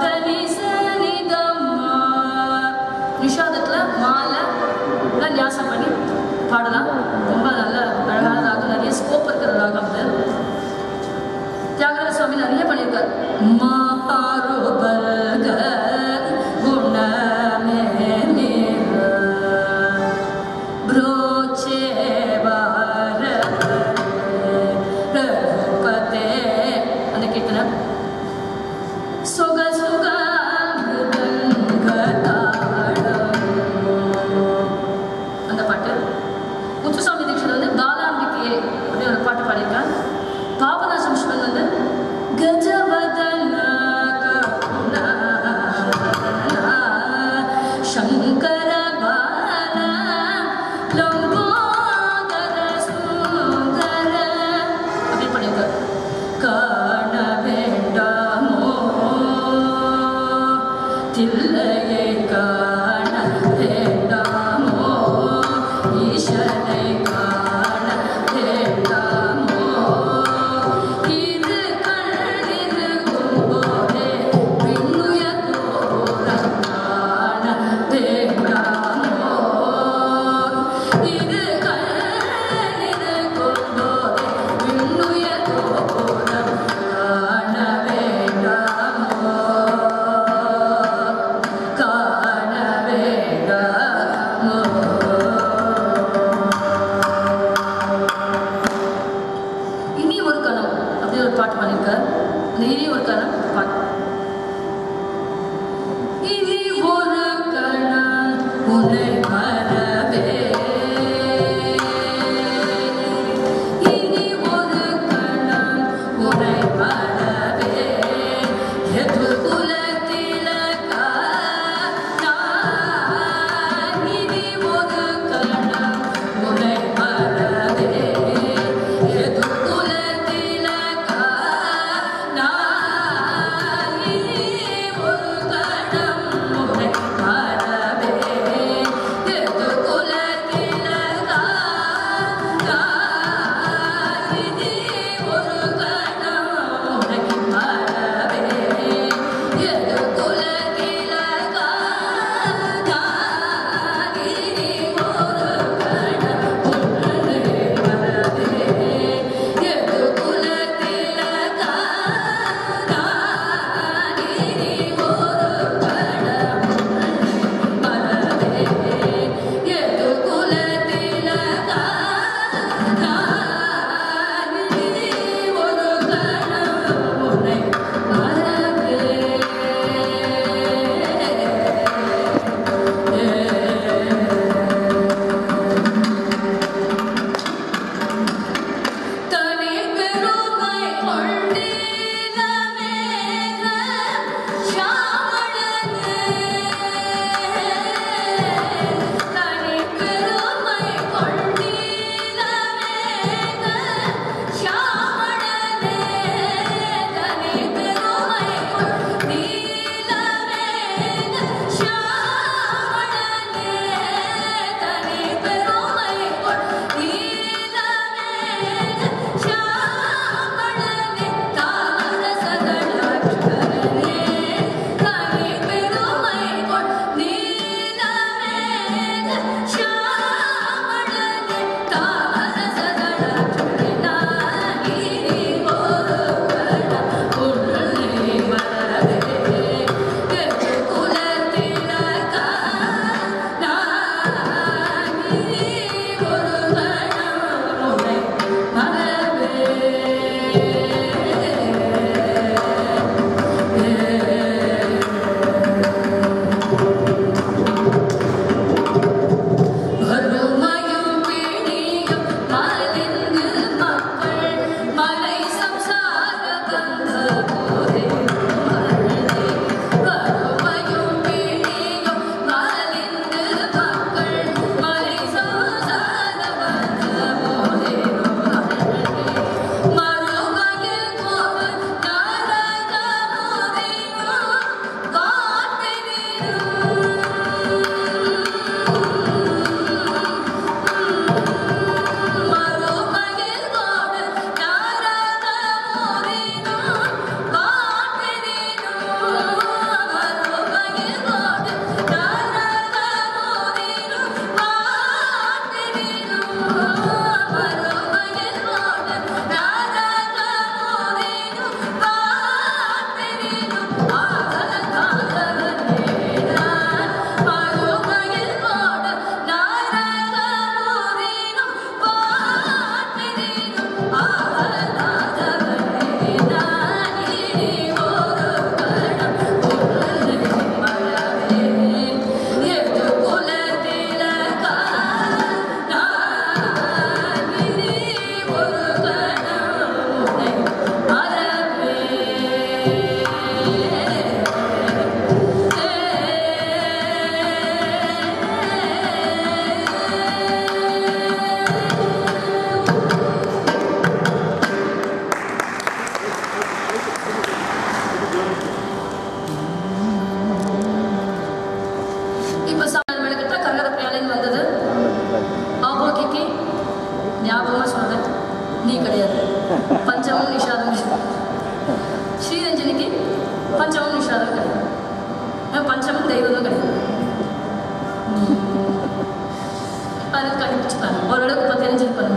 அளவு கிடையாது அஹ் பஞ்சமும் தெய்வமும் கிடையாது உம். அது கண்டுபிடிச்சுப்பாங்க ஓரளவுக்கு இப்போ தெரிஞ்சிருப்பாங்க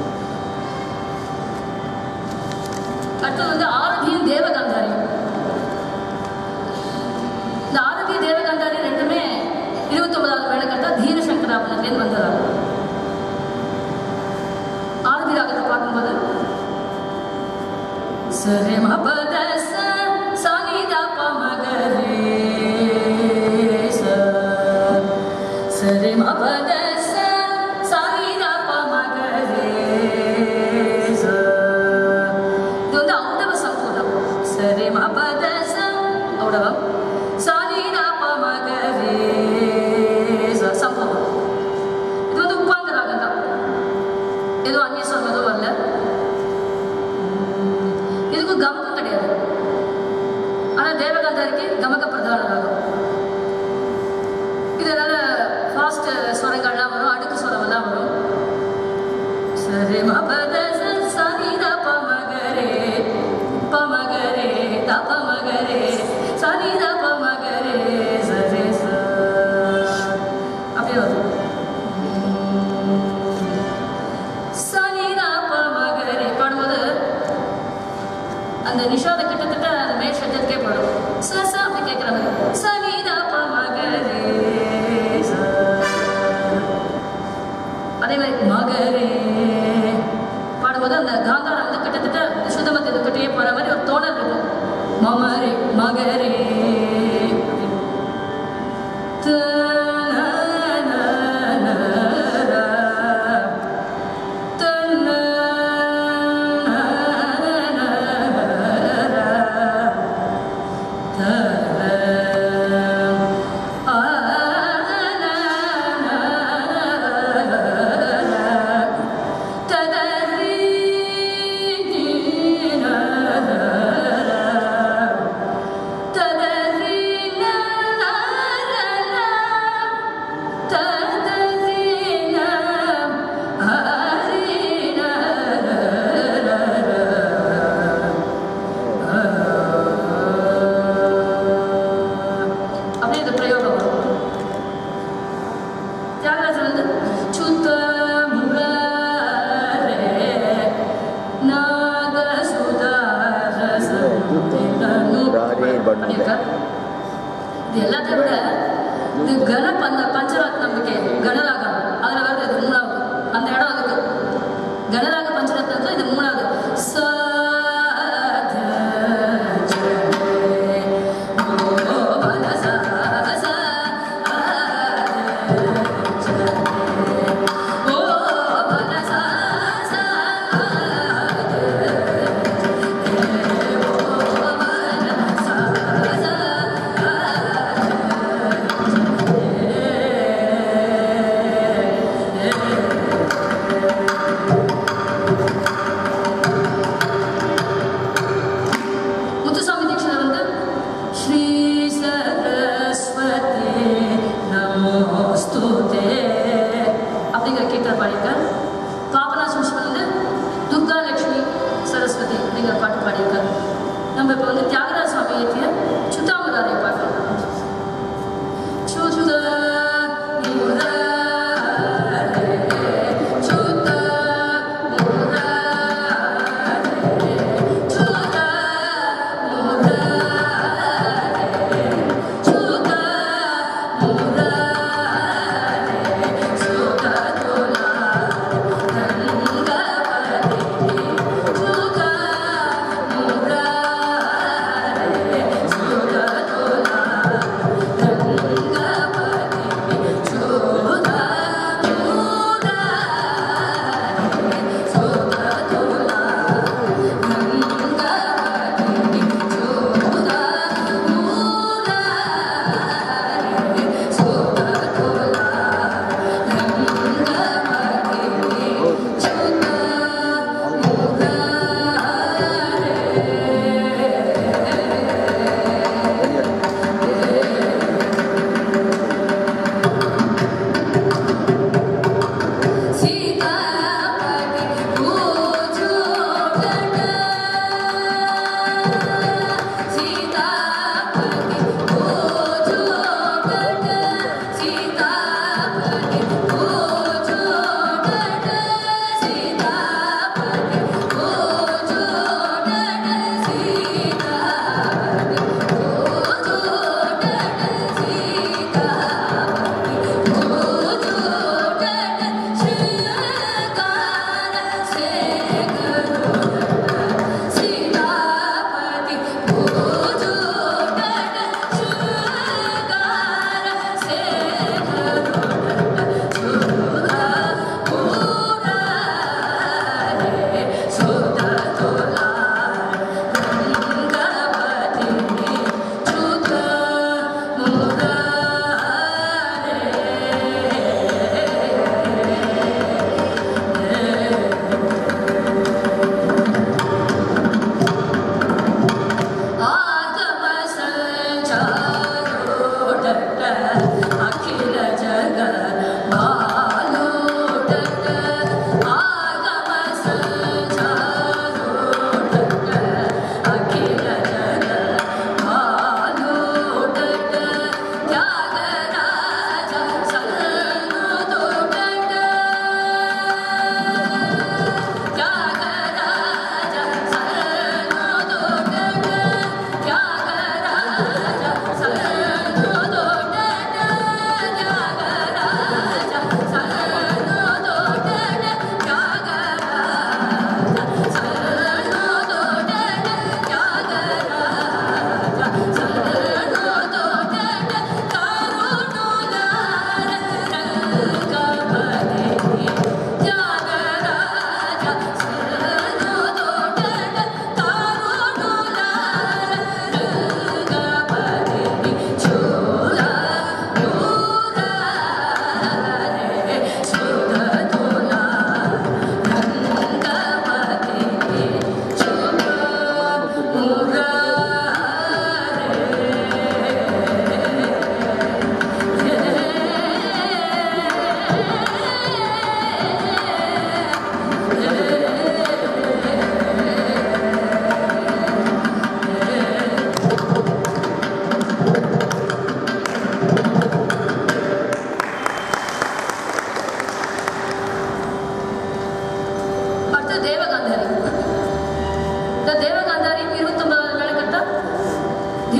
அடுத்தது வந்து ஆரதியும் தேவகந்தாரியும் இந்த ஆரதி தேவகந்தாரி ரெண்டுமே இருபத்தொன்பதாவது வேலைக்கட்டா தீர சங்கராபுரத்துலேருந்து வந்ததாக ஆரதி ராகத்தை பார்க்கும்போது சரி மபத ச சனித பமகரே ச சரி மபத ச சனித பமகரே ச இது வந்து ஔடவ சம்பூர்ணம் சரி மபத ச ஔடவம் சனித பமகரே ச சம்பூர்ணம் இது வந்து உப்பாந்த ராகம் தான் ஏதோ அந்நிய சொன்னதோ வரல இதுக்கு கமகம் கிடையாது ஆனா தேவகாந்தாரிக்கு கமக பிரதான ராகம் இதனால ஃபாஸ்ட் ஸ்வரங்கள்லாம் வரும் அடுக்கு ஸ்வரம் எல்லாம் வரும் சரி மபத சனித பமகரே பமகரே தபமகரே சனித பமகரே சரி ச அப்படியே வரும் சனிதா பமகரே பாடும்போது அந்த நிஷாத கிட்டத்தட்ட அந்த மேல் சஜத்துக்கே பாடும் ச ச அப்படி கேட்குற மாதிரி சனிதா பமகரே ச. அதே மாதிரி மகரே பாடும்போது அந்த காந்தாரம் வந்து கிட்டத்தட்ட சுத்தமத்தை கிட்டே போற மாதிரி ஒரு தோணல் இருக்கும் மமரே மகரே அப்படியே இந்த பிரயோகம் வரும் தியாகராஜர் வந்து சுத்த முரரே பண்ணியிருக்கார் இது எல்லாத்தையும் விட இது கன பந்த பஞ்சராத் நம்பிக்கை கனராகம் அதுல வருது இது மூணாவது அந்த இடம் அதுக்கு கனராக பஞ்சரத்னத்துல இது மூணாவது சத ஜெய கோபல ச ச ஆத ஜெய கோபல ச ச ஆத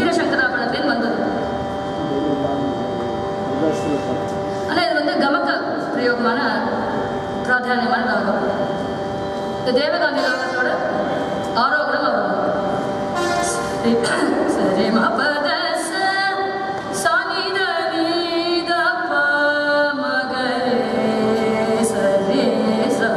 வீரசங்கராபரணத்தின் வந்தது ஆனால் இது வந்து கமக பிரயோகமான பிராதானியமான ராகம் இந்த தேவகாந்தி ராகத்தோட ஆரோகணம் வரும் சரி மபத ச சானி த நீ த ப மகரே சரி ச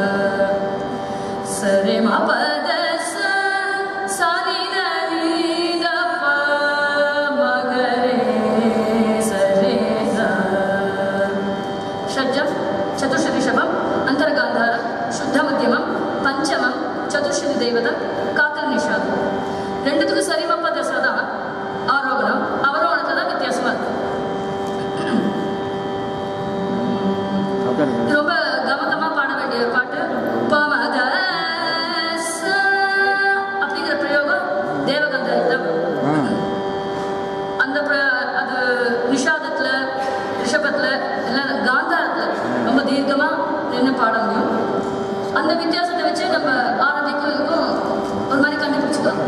சரி மபத ச சானி த நீ த ப மகரே சரி ச षड्जं चतुश्रुतिशभम् अन्तर्गान्धारं शुद्धमध्यमं பஞ்சமம் சதுர்ஷதி தெய்வதம் காத்தல் நிஷாதம் ரெண்டுத்துக்கும் சரிமப்ப தசை தான் ஆரோகணம் அவரோகணத்தில் தான் வித்தியாசமா இருக்கு இது ரொம்ப கமகமா பாட வேண்டிய பாட்டு பமக ச அப்படிங்கிற பிரயோகம் தேவகந்த அந்த பிர- அது நிஷாதத்துல ரிஷபத்துல எல்லாம் காந்தாரத்துல ரொம்ப தீர்க்கமா நின்று பாட முடியும் அந்த வித்தியாசத்தை வச்சு நம்ம ஆரம்பிக்கும் இதுக்கும் ஒரு மாதிரி கண்டுபிடிச்சுக்கலாம்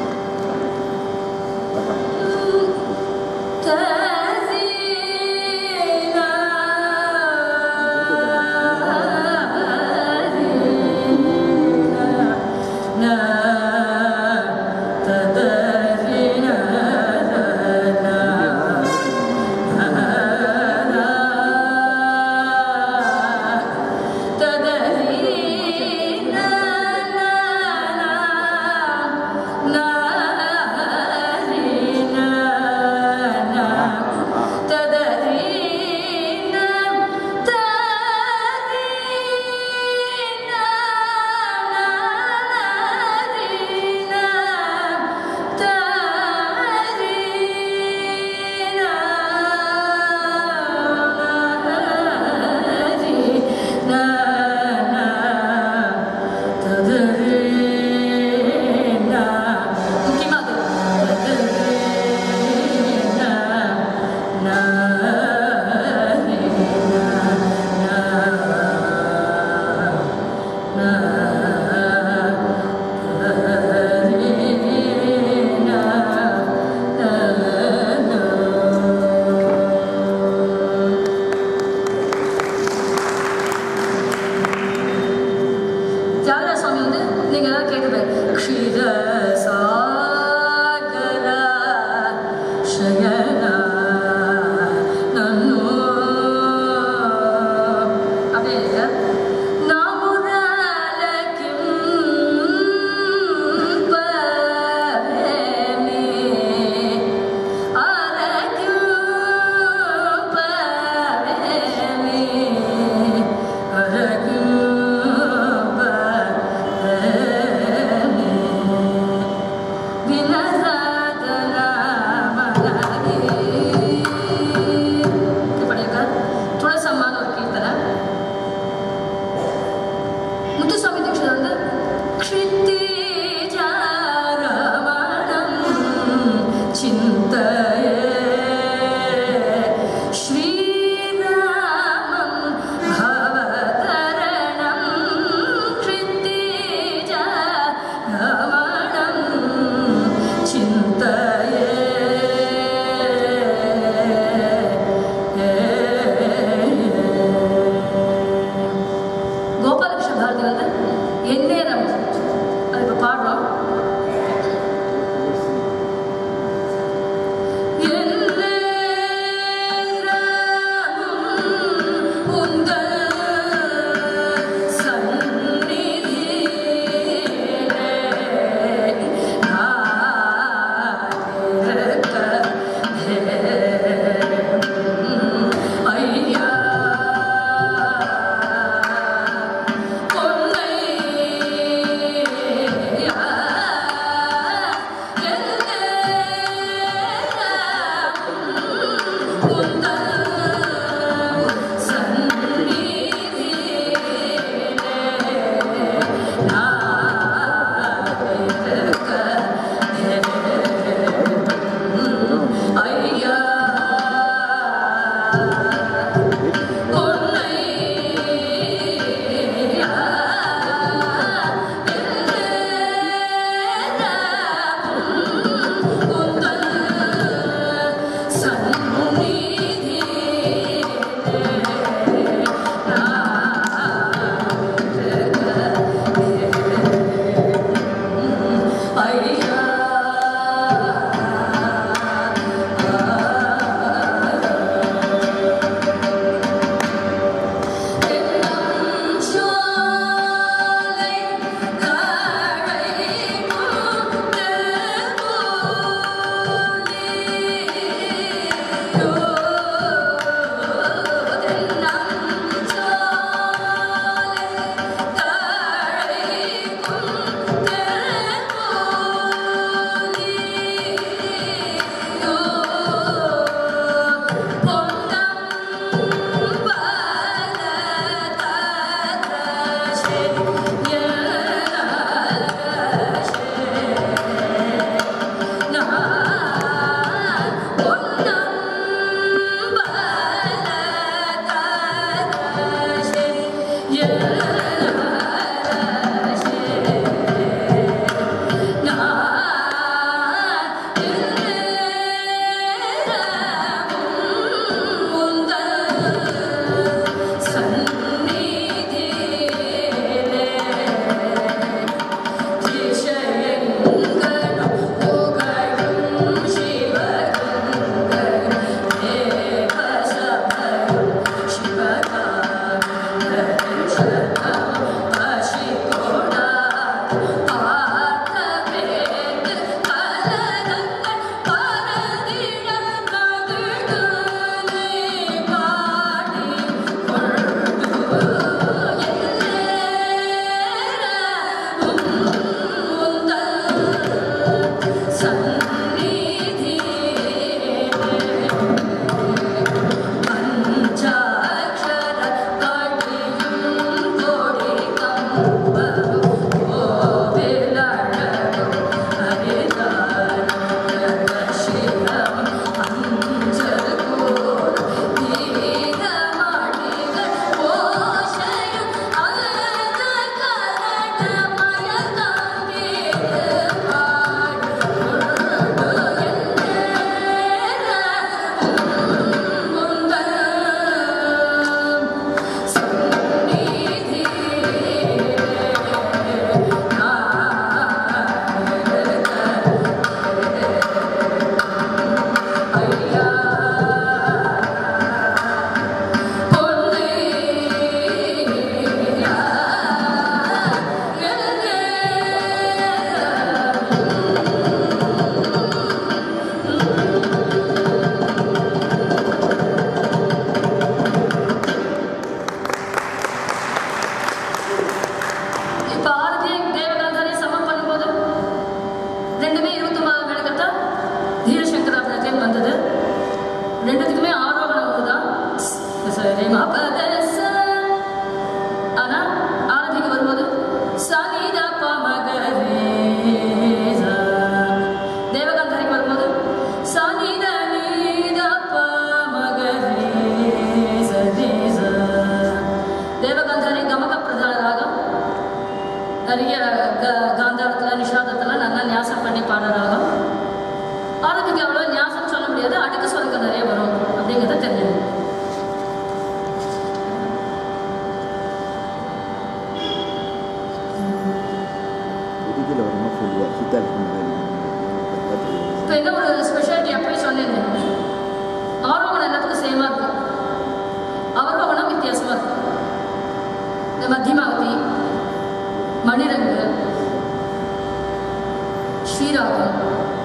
உம், தரீனா, ரீனா, நா, ததரீனா, நா. தியாகராஜ சுவாமி வந்து நீங்க எல்லாம் கேட்டுப்பாரு க்ஷீர சாகர சயனா நன்னோ அப்படியே இருக்கு நாமுராலகிம் பரமே அரகிம் பரமே அரகிம் பரமே வினசாதனா மகரே இது பண்ணியிருக்கார் துளசம்மான ஒரு கீர்த்தனை முத்துசாமி தீட்சிதர் வந்து क्षितिजारमणं चिन्तये श्रीरामं भवतरणं क्षितिजारमणं चिन्तये கோபாலகிருஷ்ண பாரதி வந்து எந்நேரம் அது இப்போ பாடுறோம் எந்நேரமும் உந்தன் சந்நிதியிலே நான் இருக்க வேண்டும். ஐயா பொன்னை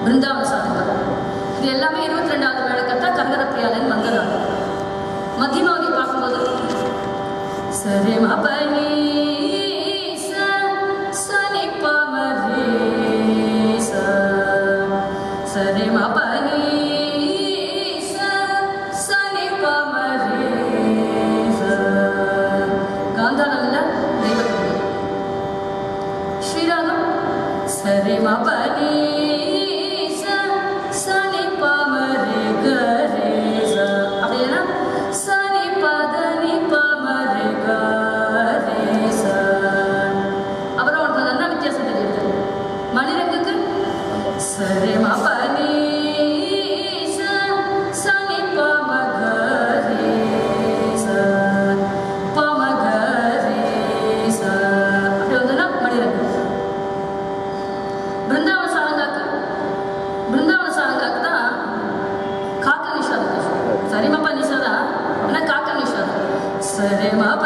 பிருந்தாவன சாதகம் இது எல்லாமே இருபத்தி ரெண்டாவது வேலைக்கத்தா கரகர பிரியாலன் வந்ததா மத்தியமாவதி பார்க்கும்போது சரி மபனி சனி பமரி சரி மபனி சனி பமரி காந்தாரம்ல தெய்வத்துக்கு ஸ்ரீராகம் சரி மபனி சனி பமரி கரே அப்படின்னா சனி பதனி பமரி கரே அப்புறம் உனக்கு நல்லா வித்தியாசம் தெரியுது மணிரங்குக்கு சரி மபனி சனி பமகரே பமகரே அப்படி வந்ததுன்னா மணிரங்கு பிருந்தாவன சாரங்காக்கு பிருந்தாவன சாரங்காக்கு தான் காக்க நிஷாதம் சரிமப்பா நிஷாதா ஆனால் காக்க நிஷாதம் சரிமப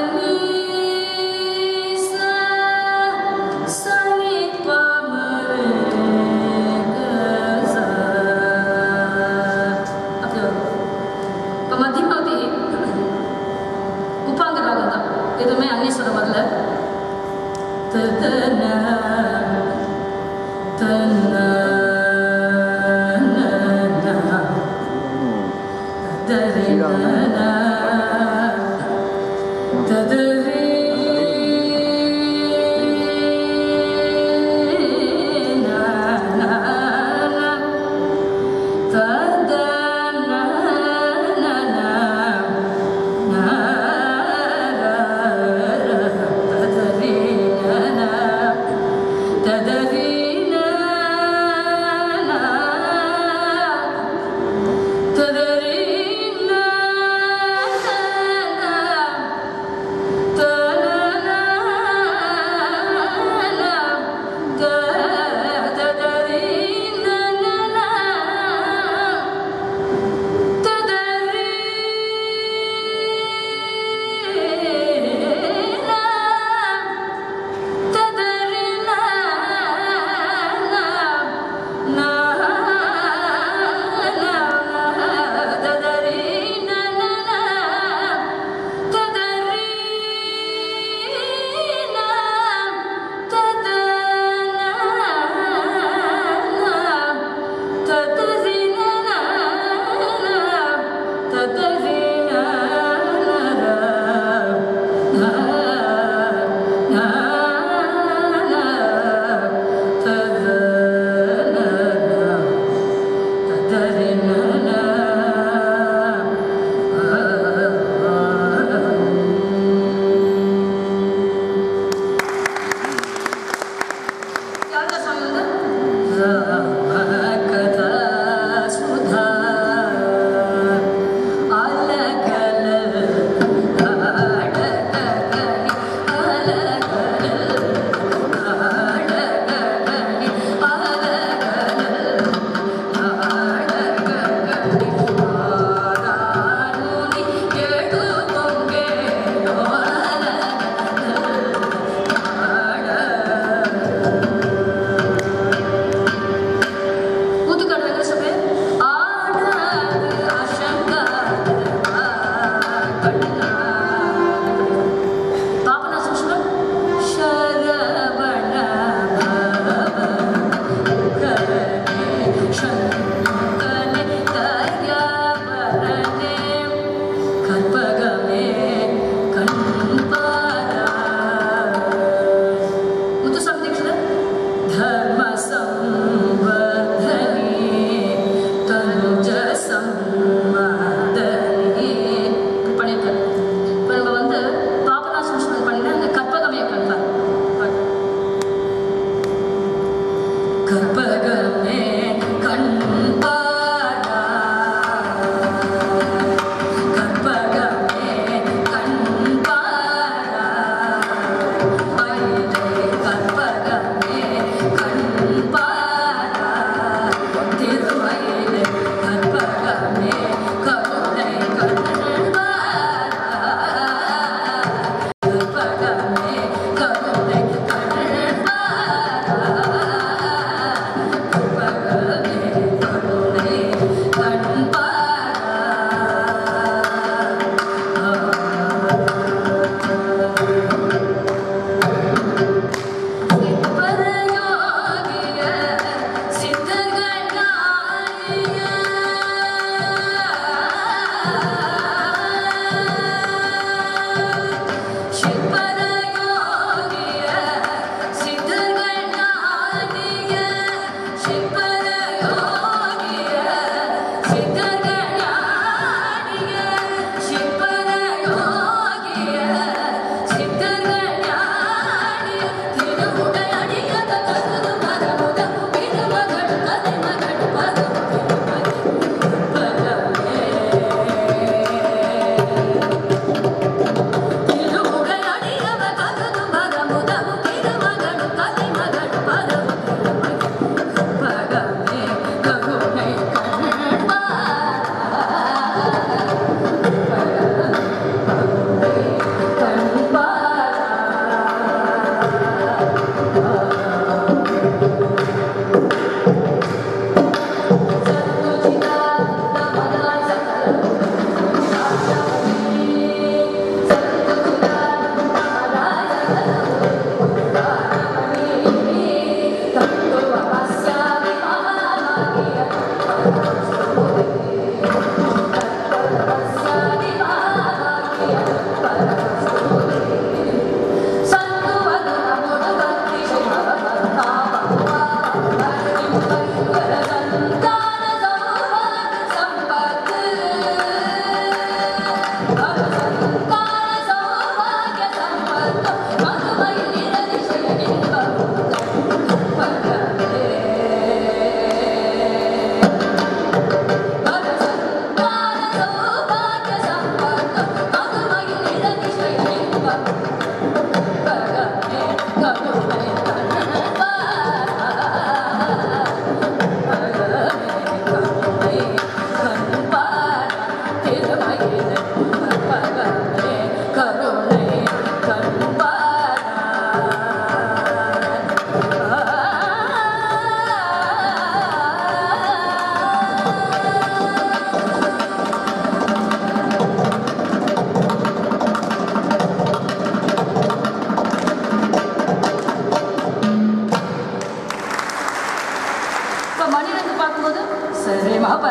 சனி பமரே அப்படி வரும் இப்போ மத்தியமாவதி உப்பாங்க ராகம் தான் எதுவுமே அன்னீஸ்வரம் வரல ததன தன்ன தரின ததரி ததரி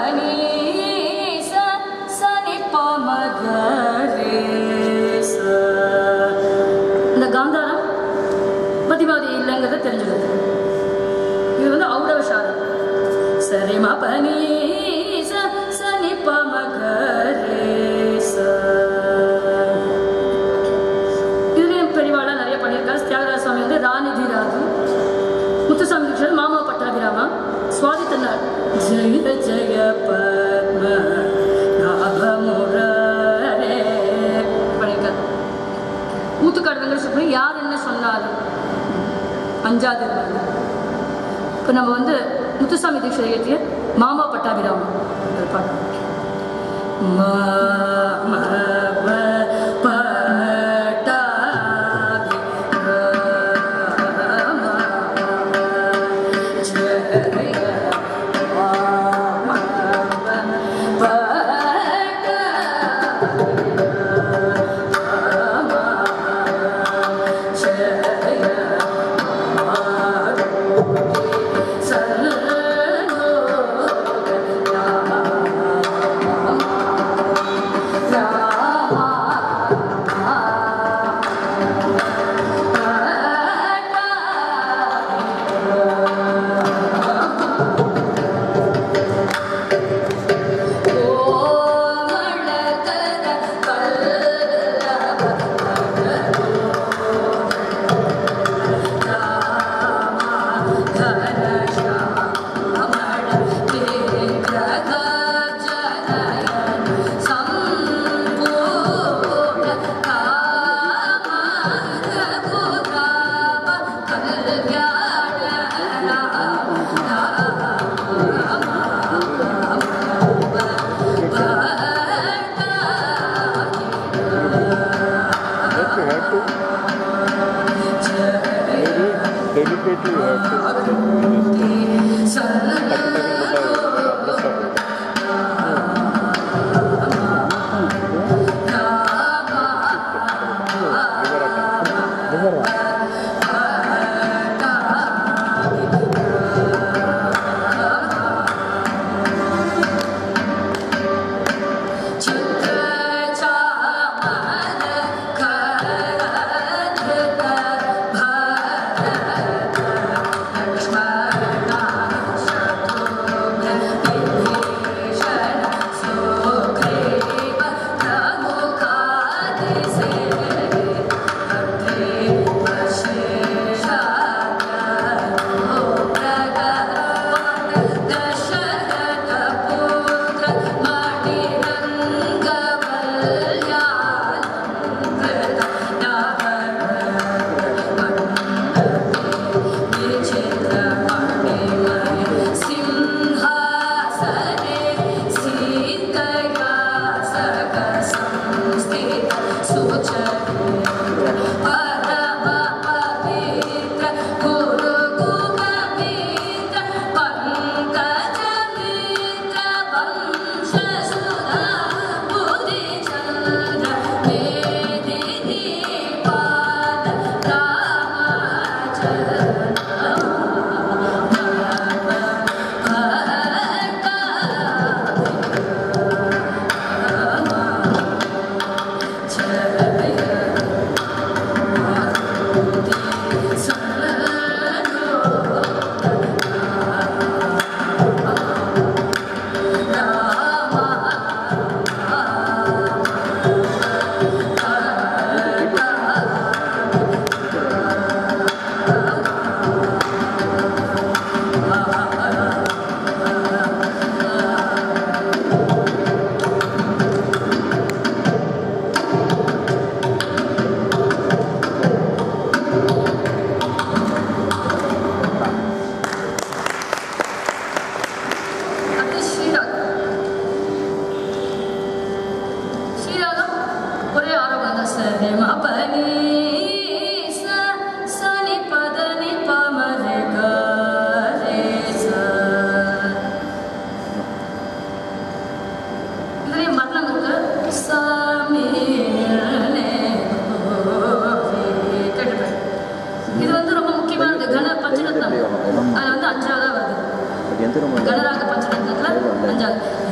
பனி ச சனி பமகரே ச இந்த காந்தாரம் மதிவாதி இல்லைங்கிறத தெரிஞ்சுக்கிறது இது வந்து ஔடவ சாரம் சரி ம பனி ச சனி பமகரே ச இதுலயும் பெரியவாளா நிறைய பண்ணியிருக்காரு தியாகராஜ சுவாமி வந்து ராணிதி ராகு முத்துசாமி தீட்சர் மாமா பட்டாபிராமா சுவாதி தன்னார் ஜெய ஜெய பத்ம நாபமுரரே பண்ணியிருக்காரு ஊத்துக்காடு வெங்கட சுப்ரமணியம் யார் என்ன சொன்னாலும் அஞ்சாது இப்போ நம்ம வந்து முத்துசாமி தீட்சர் இயற்றிய மாமா பட்டாபிராமம் ஒரு பாட்டு மாமவ பட்டாபிராம ஜெய Yes, you have to. Maybe delicately you have to. Just ಟಕ್ ಟಕ್ ಅಂತ understand. அது ஸ்ரீராகம் ஸ்ரீராகம் ஒரே ஆரோகம் தான் சார் மபனி ச சனி பதனி பமரே கரே ச இதுலயும் மரணம் இருக்கு சாமி கேட்டுப்பேன் இது வந்து ரொம்ப முக்கியமானது கன பஞ்சரத்னம் அதுல வந்து அஞ்சாவதா வருது அது எந்த ரொம்ப கனராக பஞ்சரத்னத்துல அஞ்சாவது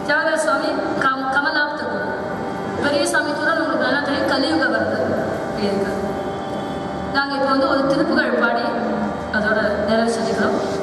தியாகராஜ சுவாமி கம் கமலாப்த குரு பெரிய சாமி கூட நம்மளுக்கு நல்லா தெரியும் கலியுக வருது எழுதியிருக்காரு நாங்கள் இப்போ வந்து ஒரு திருப்புகழ் பாடி அதோட நிறைவு செஞ்சுக்கிறோம்